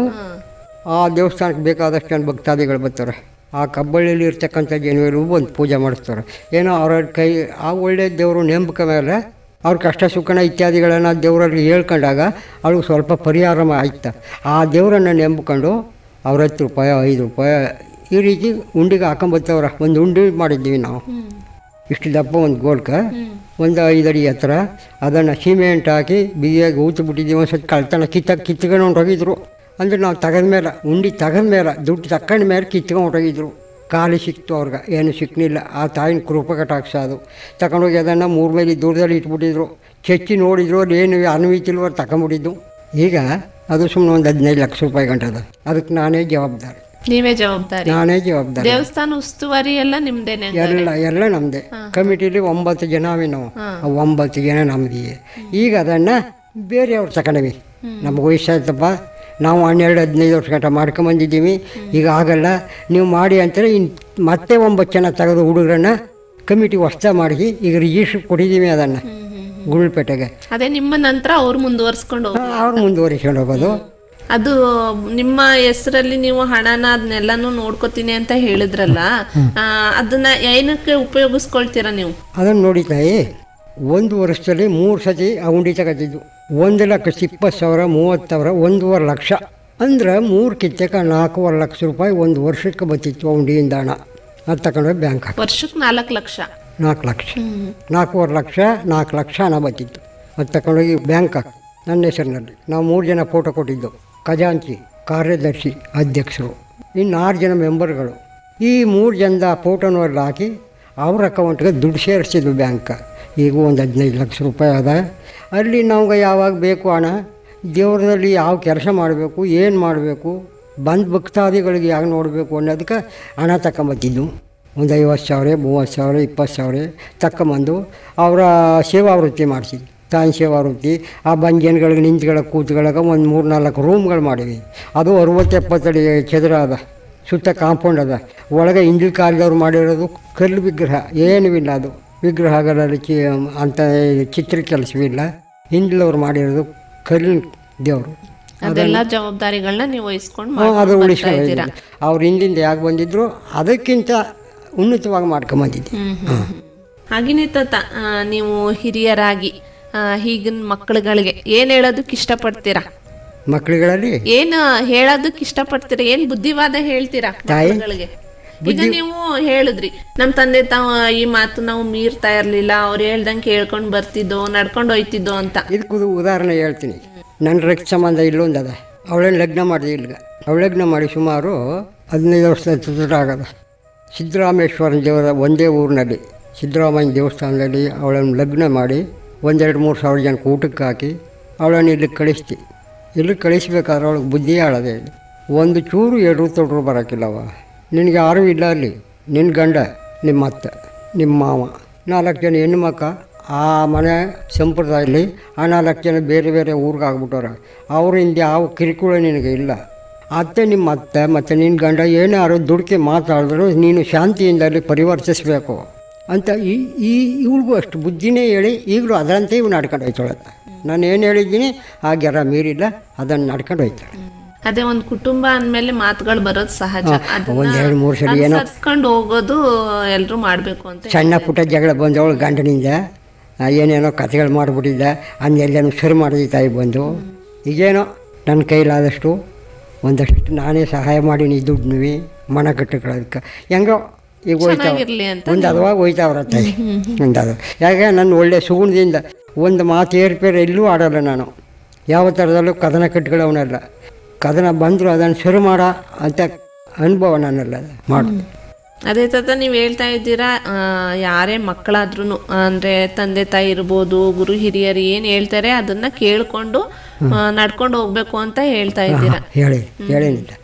B: ಆ ದೇವಸ್ಥಾನಕ್ಕೆ ಬೇಕಾದಷ್ಟು ಜನ ಭಕ್ತಾದಿಗಳು ಬರ್ತಾರೆ ಆ ಕಬ್ಬಳ್ಳಿಯಲ್ಲಿ ಇರ್ತಕ್ಕಂಥ ಜನರು ಬಂದು ಪೂಜೆ ಮಾಡಿಸ್ತಾರೆ ಏನೋ ಅವ್ರ ಕೈ ಆ ಒಳ್ಳೆಯ ದೇವರು ನೇಮಕ ಮೇಲೆ ಅವ್ರ ಕಷ್ಟ ಸುಖನ ಇತ್ಯಾದಿಗಳನ್ನು ದೇವರಲ್ಲಿ ಹೇಳ್ಕೊಂಡಾಗ ಅವ್ಳಿಗೆ ಸ್ವಲ್ಪ ಪರಿಹಾರ ಆಯ್ತಾ ಆ ದೇವರನ್ನು ನೆಂಬ್ಕೊಂಡು ಅವ್ರ ಹತ್ತು ರೂಪಾಯಿ ಐದು ರೂಪಾಯಿ ಈ ರೀತಿ ಉಂಡಿಗೆ ಹಾಕೊಂಬತ್ತವ್ರ ಒಂದು ಉಂಡಿ ಮಾಡಿದ್ದೀವಿ ನಾವು ಇಷ್ಟು ದಪ್ಪ ಒಂದು ಗೋಲ್ಕ ಒಂದು ಐದು ಅಡಿ ಎತ್ತರ ಅದನ್ನು ಸಿಮೆಂಟ್ ಹಾಕಿ ಬಿಗಿಯಾಗಿ ಊತು ಬಿಟ್ಟಿದ್ದೀವಿ ಒಂದು ಸ್ವಲ್ಪ ಕಳ್ತನ ಕಿತ್ತ ಕಿತ್ಕೊಂಡು ಹೊಂಟೋಗಿದ್ರು ಅಂದರೆ ನಾವು ತೆಗೆದ ಮೇಲೆ ಉಂಡಿ ತೆಗೆದ ಮೇಲೆ ದುಡ್ಡು ತಕ್ಕಂಡ ಮೇಲೆ ಕಿತ್ಕೊಂಡು ಹೊಂಟೋಗಿದ್ರು ಖಾಲಿ ಸಿಕ್ತು ಅವ್ರಿಗೆ ಏನು ಸಿಕ್ಕಲಿಲ್ಲ ಆ ತಾಯಿನ ಕೃಪ ಕಟಾಕ್ಷ ಅದು ತಗೊಂಡೋಗಿ ಅದನ್ನು ಮೂರು ಮೈಲಿ ದೂರದಲ್ಲಿ ಇಟ್ಬಿಟ್ಟಿದ್ರು ಚೆಚ್ಚಿ ನೋಡಿದ್ರು ಅಲ್ಲಿ ಏನು ಅನ್ವಿತಿಲ್ವರು ತಗೊಂಬಿಟ್ಟಿದ್ದು ಈಗ ಅದು ಸುಮ್ಮನೆ ಒಂದು ಹದಿನೈದು ಲಕ್ಷ ರೂಪಾಯಿ ಗಂಟದ ಅದಕ್ಕೆ ನಾನೇ ಜವಾಬ್ದಾರಿ
A: ನೀವೇ ಜವಾಬ್ದಾರಿ
B: ನಾನೇ ಜವಾಬ್ದಾರಿ
A: ದೇವಸ್ಥಾನ ಉಸ್ತುವಾರಿ ಎಲ್ಲ ನಿಮ್ದೇನೆ
B: ಎಲ್ಲ ಎಲ್ಲ ನಮ್ಮದೇ ಕಮಿಟಿಲಿ ಒಂಬತ್ತು ಜನ ಅವಿ ನಾವು ಆ ಒಂಬತ್ತು ಜನ ನಮ್ದಿದೆ ಈಗ ಅದನ್ನು ಬೇರೆಯವ್ರು ತಗೊಂಡವಿ ನಮ್ಗೆ ವಯಸ್ಸಾಯ್ತಪ್ಪ ನಾವು ಹನ್ನೆರಡು ಹದಿನೈದು ವರ್ಷ ಗಂಟ ಮಾಡ್ಕೊಂಬಂದಿದ್ದೀವಿ ಈಗ ಆಗಲ್ಲ ನೀವು ಮಾಡಿ ಅಂತಾರೆ ಇನ್ನು ಮತ್ತೆ ಒಂಬತ್ತು ಜನ ತೆಗೆದು ಹುಡುಗರನ್ನ ಕಮಿಟಿ ಹೊಸ್ತ ಮಾಡಿ ಈಗ ರಿಜಿಸ್ಟ್ರ್ ಕೊಟ್ಟಿದ್ದೀವಿ ಅದನ್ನು ಗುಳ್ಪೇಟೆಗೆ
A: ಅದೇ ನಿಮ್ಮ ನಂತರ ಅವ್ರು ಮುಂದುವರ್ಸ್ಕೊಂಡು ಹೋಗ್-
B: ಅವ್ರು ಮುಂದುವರಿಸ್ಕೊಂಡು ಹೋಗೋದು
A: ಅದು ನಿಮ್ಮ ಹೆಸರಲ್ಲಿ ನೀವು ಹಣನ ಅದನ್ನೆಲ್ಲಾನು ನೋಡ್ಕೋತೀನಿ ಅಂತ ಹೇಳಿದ್ರಲ್ಲ ಆ, ಅದನ್ನ ಏನಕ್ಕೆ ಉಪಯೋಗಿಸ್ಕೊಳ್ತೀರಾ ನೀವು
B: ಅದನ್ನು ನೋಡಿ ತಾಯಿ ಒಂದು ವರ್ಷದಲ್ಲಿ ಮೂರು ಸತಿ ಆ ಉಂಡಿ ತಗೋತಿದ್ದು ಒಂದು ಲಕ್ಷ ಇಪ್ಪತ್ತು ಸಾವಿರ ಮೂವತ್ತು ಸಾವಿರ ಒಂದೂವರೆ ಲಕ್ಷ ಅಂದ್ರೆ ಮೂರು ಕಿತ್ತಕ ನಾಲ್ಕೂವರೆ ಲಕ್ಷ ರೂಪಾಯಿ ಒಂದು ವರ್ಷಕ್ಕೆ ಬರ್ತಿತ್ತು ಆ ಉಂಡಿಯಿಂದ ಹಣ ಅದು ತಗೊಂಡೋಗಿ ಬ್ಯಾಂಕ್ ಹಾಕಿ
A: ವರ್ಷಕ್ಕೆ ನಾಲ್ಕು ಲಕ್ಷ
B: ನಾಲ್ಕು ಲಕ್ಷ ನಾಲ್ಕೂವರೆ ಲಕ್ಷ ನಾಲ್ಕು ಲಕ್ಷ ಹಣ ಬರ್ತಿತ್ತು ಅದು ತಗೊಂಡೋಗಿ ಬ್ಯಾಂಕ್ ಹಾಕಿ ನನ್ನ ಹೆಸರಿನಲ್ಲಿ ನಾವು ಮೂರು ಜನ ಫೋಟೋ ಕೊಟ್ಟಿದ್ದು ಖಜಾಂಚಿ ಕಾರ್ಯದರ್ಶಿ ಅಧ್ಯಕ್ಷರು ಇನ್ನು ಆರು ಜನ ಮೆಂಬರ್ಗಳು ಈ ಮೂರು ಜನದ ಫೋಟೋನೆಲ್ಲ ಹಾಕಿ ಅವ್ರ ಅಕೌಂಟ್ಗೆ ದುಡ್ಡು ಸೇರಿಸಿದ್ವು ಬ್ಯಾಂಕ್ ಈಗ ಒಂದು ಹದಿನೈದು ಲಕ್ಷ ರೂಪಾಯಿ ಅದ ಅಲ್ಲಿ ನಮ್ಗೆ ಯಾವಾಗ ಬೇಕು ಹಣ ದೇವ್ರದಲ್ಲಿ ಯಾವ ಕೆಲಸ ಮಾಡಬೇಕು ಏನು ಮಾಡಬೇಕು ಬಂದು ಭಕ್ತಾದಿಗಳಿಗೆ ಯಾಕೆ ನೋಡಬೇಕು ಅನ್ನೋದಕ್ಕೆ ಹಣ ತಗೊಂಬತ್ತಿದ್ದು ಒಂದು ಐವತ್ತು ಸಾವಿರ ಮೂವತ್ತು ಸಾವಿರ ಇಪ್ಪತ್ತು ಸಾವಿರ ತಗೊಂಬಂದು ಅವರ ಸೇವಾವೃತ್ತಿ ಮಾಡಿಸಿದ್ವಿ ತಾಯಿ ಸೇವಾವೃತ್ತಿ ಆ ಬಂಜನ್ಗಳಿಗೆ ನಿಂತ್ಕೊಳ್ಳೋಕೆ ಕೂತ್ಕೊಳ್ಳೋಕೆ ಒಂದು ಮೂರು ನಾಲ್ಕು ರೂಮ್ಗಳು ಮಾಡೀವಿ ಅದು ಅರುವತ್ತು ಎಪ್ಪತ್ತಡಿ ಚದುರ ಅದ ಸುತ್ತ ಕಾಂಪೌಂಡ್ ಅದ ಒಳಗೆ ಹಿಂದಿನ ಕಾಲದವ್ರು ಮಾಡಿರೋದು ಕಲ್ಲು ವಿಗ್ರಹ ಏನೂ ಇಲ್ಲ ಅದು ವಿಗ್ರಹಗಳಲ್ಲಿ ಚಿ ಅಂಥ ಚಿತ್ರ ಕೆಲಸವಿಲ್ಲ ಹಿಂದಿಲವ್ರು ಮಾಡಿರೋದು ಕಲ್ಲಿನ ದೇವರು
A: ಅದೆಲ್ಲ ಜವಾಬ್ದಾರಿಗಳನ್ನ ನೀವು ವಹಿಸ್ಕೊಂಡು
B: ಹ್ಮ್, ಅದು
A: ಮಾಡ್ಕೊಂಡು ಬರ್ತಾ
B: ಉಳಿಸ್ಕೊಂಡು
A: ಇದ್ದೀರಾ
B: ಅವ್ರು ಹಿಂದಿಂದ ಯಾಕೆ ಬಂದಿದ್ರು ಅದಕ್ಕಿಂತ ಉನ್ನತವಾಗಿ ಮಾಡ್ಕೊಂಬಂದಿದ್ದೆ
A: ಹ್ಮ್ ಹ್ಮ್ ಹ್ಮ್. ಹಾಗೇನೆ ತಾತ ಆ, ನೀವು ಹಿರಿಯರಾಗಿ ಆ, ಈಗಿನ ಮಕ್ಕಳುಗಳಿಗೆ ಏನ್ ಹೇಳೋದಕ್ಕೆ ಇಷ್ಟಪಡ್ತೀರಾ
B: ಮಕ್ಕಳುಗಳಲ್ಲಿ
A: ಏನ್ ಹೇಳೋದಕ್ಕೆ ಇಷ್ಟಪಡ್ತೀರಾ ಏನ್ ಬುದ್ಧಿವಾದ ಹೇಳ್ತೀರಾ
B: ತಾಯಿ?
A: ಮಕ್ಕಳುಗಳಿಗೆ ಈಗ ನೀವು ಹೇಳಿದ್ರಿ ನಮ್ ತಂದೆ ತಾವ ಈ ಮಾತು ನಾವು ಮೀರ್ತಾ ಇರ್ಲಿಲ್ಲ ಅವ್ರು ಹೇಳ್ದಂಗೆ ಕೇಳ್ಕೊಂಡ್ ಬರ್ತಿದ್ದೋ ನಡ್ಕೊಂಡು ಹೋಯ್ತಿದ್ದೋ ಅಂತ
B: ಇದಕ್ಕೆ ಉದ- ಉದಾಹರಣೆ ಹೇಳ್ತೀನಿ ನನ್ನ ರಕ್ತ ಸಂಬಂಧ ಇಲ್ಲೊಂದು ಅದ ಅವಳೇನು ಲಗ್ನ ಮಾಡಿದೆ ಇಲ್ಗ ಅವಳು ಲಗ್ನ ಮಾಡಿ ಸುಮಾರು ಹದಿನೈದು ವರ್ಷದ ಚಿತ್ರ ಆಗದ ಸಿದ್ದರಾಮೇಶ್ವರನ ದೇವರ ಒಂದೇ ಊರಿನಲ್ಲಿ ಸಿದ್ದರಾಮಯ್ಯ ದೇವಸ್ಥಾನದಲ್ಲಿ ಅವಳನ್ನು ಲಗ್ನ ಮಾಡಿ ಒಂದೆರಡು ಮೂರು ಸಾವಿರ ಜನಕ್ಕೆ ಊಟಕ್ಕೆ ಹಾಕಿ ಅವಳನ್ನು ಇಲ್ಲಿಗೆ ಕಳಿಸ್ತಿ ಇಲ್ಲಿಗೆ ಕಳಿಸ್ಬೇಕಾದ್ರೆ ಅವಳಿಗೆ ಬುದ್ಧಿ ಆಳದೆ ಒಂದು ಚೂರು ಎರಡು ತೊಡ್ರು ಬರೋಕ್ಕಿಲ್ಲವ ನಿನಗೆ ಯಾರೂ ಇಲ್ಲ ಅಲ್ಲಿ ನಿನ್ನ ಗಂಡ ನಿಮ್ಮ ಅತ್ತೆ ನಿಮ್ಮ ಮಾವ ನಾಲ್ಕು ಜನ ಹೆಣ್ಣು ಮಕ್ಕ ಆ ಮನೆ ಸಂಪ್ರದಾಯದಲ್ಲಿ ಆ ನಾಲ್ಕು ಜನ ಬೇರೆ ಬೇರೆ ಊರಿಗೆ ಆಗ್ಬಿಟ್ಟವ್ರೆ ಅವರಿಂದ ಯಾವ ಕಿರುಕುಳ ನಿನಗೆ ಇಲ್ಲ ಅತ್ತೆ ನಿಮ್ಮ ಅತ್ತೆ ಮತ್ತು ನಿನ್ನ ಗಂಡ ಏನಾರು ದುಡುಕಿ ಮಾತಾಡಿದ್ರು ನೀನು ಶಾಂತಿಯಿಂದ ಅಲ್ಲಿ ಪರಿವರ್ತಿಸಬೇಕು ಅಂತ ಈ ಈ ಇವಳಿಗೂ ಅಷ್ಟು ಬುದ್ಧಿನೇ ಹೇಳಿ ಈಗಲೂ ಅದರಂತೆ ಇವು ನಡ್ಕೊಂಡು ಹೋಯ್ತಾಳೆ ನಾನು ಏನು ಹೇಳಿದ್ದೀನಿ ಆ ಗೆರ ಮೀರಿಲ್ಲ ಅದನ್ನು ನಡ್ಕೊಂಡು ಹೋಯ್ತಾಳೆ
A: ಅದೇ ಒಂದ್ ಕುಟುಂಬ ಅಂದ್ಮೇಲೆ ಮಾತುಗಳು ಬರೋದು ಸಹಜ
B: ಒಂದು ಎರಡು ಮೂರು ಸಲ ಏನೋ
A: ಸತ್ಕೊಂಡು ಹೋಗೋದು ಎಲ್ರು ಮಾಡ್ಬೇಕು ಅಂತ
B: ಸಣ್ಣ ಪುಟ್ಟ ಜಗಳ ಬಂದವಳು ಗಂಡನಿಂದ ಆ, ಏನೇನೋ ಕಥೆಗಳು ಮಾಡಿಬಿಟ್ಟಿದ್ದ ಅನ್ನೆಲ್ಲೇನೋ ಶುರು ಮಾಡಿದ ತಾಯಿ ಬಂದು ಈಗೇನೋ ನನ್ನ ಕೈಲಾದಷ್ಟು ಒಂದಷ್ಟು ನಾನೇ ಸಹಾಯ ಮಾಡೀನಿ ದುಡ್ಡು ಮನ ಕಟ್ಟುಕೊಳ್ಳೋದಕ್ಕೆ ಹೆಂಗೋ ಈಗ ಹೋಯ್ತಾವ
A: ಚೆನ್ನಾಗಿರ್ಲಿ ಅಂತ
B: ಒಂದು ಅದವಾಗ ಹೋಯ್ತಾವ್ರ ತಾಯಿ ಒಂದು ಅದು ಯಾಕೆ ನನ್ನ ಒಳ್ಳೆ ಸುಗುಣದಿಂದ ಒಂದು ಮಾತು ಏರ್ಪೇರು ಎಲ್ಲೂ ಆಡೋಲ್ಲ ನಾನು ಯಾವ ಥರದಲ್ಲೂ ಕದನ ಕಟ್ಕೊಳ್ಳೋವನಲ್ಲ ಕದನ ಬಂದರೂ ಅದನ್ನು ಶುರು ಮಾಡ ಅಂತ ಅನುಭವ ನನ್ನಲ್ಲ ಮಾಡು
A: ಅದೇ ತಾತ ನೀವು ಹೇಳ್ತಾ ಇದ್ದೀರಾ ಆ, ಯಾರೇ ಮಕ್ಕಳಾದ್ರೂ ಅಂದ್ರೆ ತಂದೆ ತಾಯಿ ಇರ್ಬೋದು ಗುರು ಹಿರಿಯರು ಏನ್ ಹೇಳ್ತಾರೆ ಅದನ್ನ ಕೇಳ್ಕೊಂಡು ಆ, ನಡ್ಕೊಂಡು ಹೋಗ್ಬೇಕು ಅಂತ ಹೇಳ್ತಾ ಇದ್ದೀರಾ
B: ಹೇಳಿ ಹೇಳೇನಿಲ್ಲ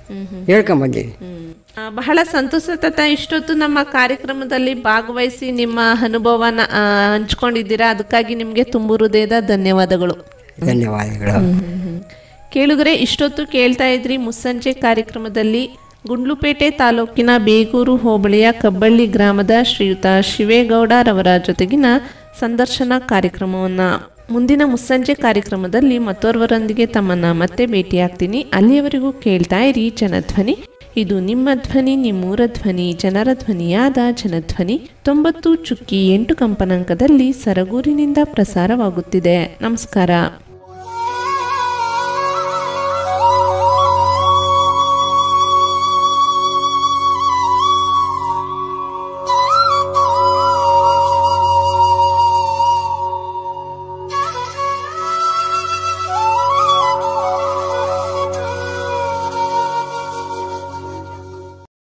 B: ಹೇಳ್ಕೊಂಬಂದೀನಿ
A: ಆ, ಬಹಳ ಸಂತೋಷ ತಾತ ಇಷ್ಟೊತ್ತು ನಮ್ಮ ಕಾರ್ಯಕ್ರಮದಲ್ಲಿ ಭಾಗವಹಿಸಿ ನಿಮ್ಮ ಅನುಭವನ ಆ, ಹಂಚ್ಕೊಂಡಿದ್ದೀರಾ ಅದಕ್ಕಾಗಿ ನಿಮಗೆ ತುಂಬು ಹೃದಯದ ಧನ್ಯವಾದಗಳು
B: ಧನ್ಯವಾದಗಳು
A: ಕೇಳುಗರೆ ಇಷ್ಟೊತ್ತು ಕೇಳ್ತಾ ಇದ್ರಿ ಮುಸ್ಸಂಜೆ ಕಾರ್ಯಕ್ರಮದಲ್ಲಿ ಗುಂಡ್ಲುಪೇಟೆ ತಾಲೂಕಿನ ಬೇಗೂರು ಹೋಬಳಿಯ ಕಬ್ಬಳ್ಳಿ ಗ್ರಾಮದ ಶ್ರೀಯುತ ಶಿವೇಗೌಡರವರ ಜೊತೆಗಿನ ಸಂದರ್ಶನ ಕಾರ್ಯಕ್ರಮವನ್ನ ಮುಂದಿನ ಮುಸ್ಸಂಜೆ ಕಾರ್ಯಕ್ರಮದಲ್ಲಿ ಮತ್ತೋರ್ವರೊಂದಿಗೆ ತಮ್ಮನ್ನ ಮತ್ತೆ ಭೇಟಿಯಾಗ್ತೀನಿ ಅಲ್ಲಿಯವರೆಗೂ ಕೇಳ್ತಾ ಇರಿ ಜನಧ್ವನಿ ಇದು ನಿಮ್ಮ ಧ್ವನಿ ನಿಮ್ಮೂರ ಧ್ವನಿ ಜನರ ಧ್ವನಿಯಾದ ಜನಧ್ವನಿ ತೊಂಬತ್ತು ಚುಕ್ಕಿ ಎಂಟು ಕಂಪನಾಂಕದಲ್ಲಿ ಸರಗೂರಿನಿಂದ ಪ್ರಸಾರವಾಗುತ್ತಿದೆ ನಮಸ್ಕಾರ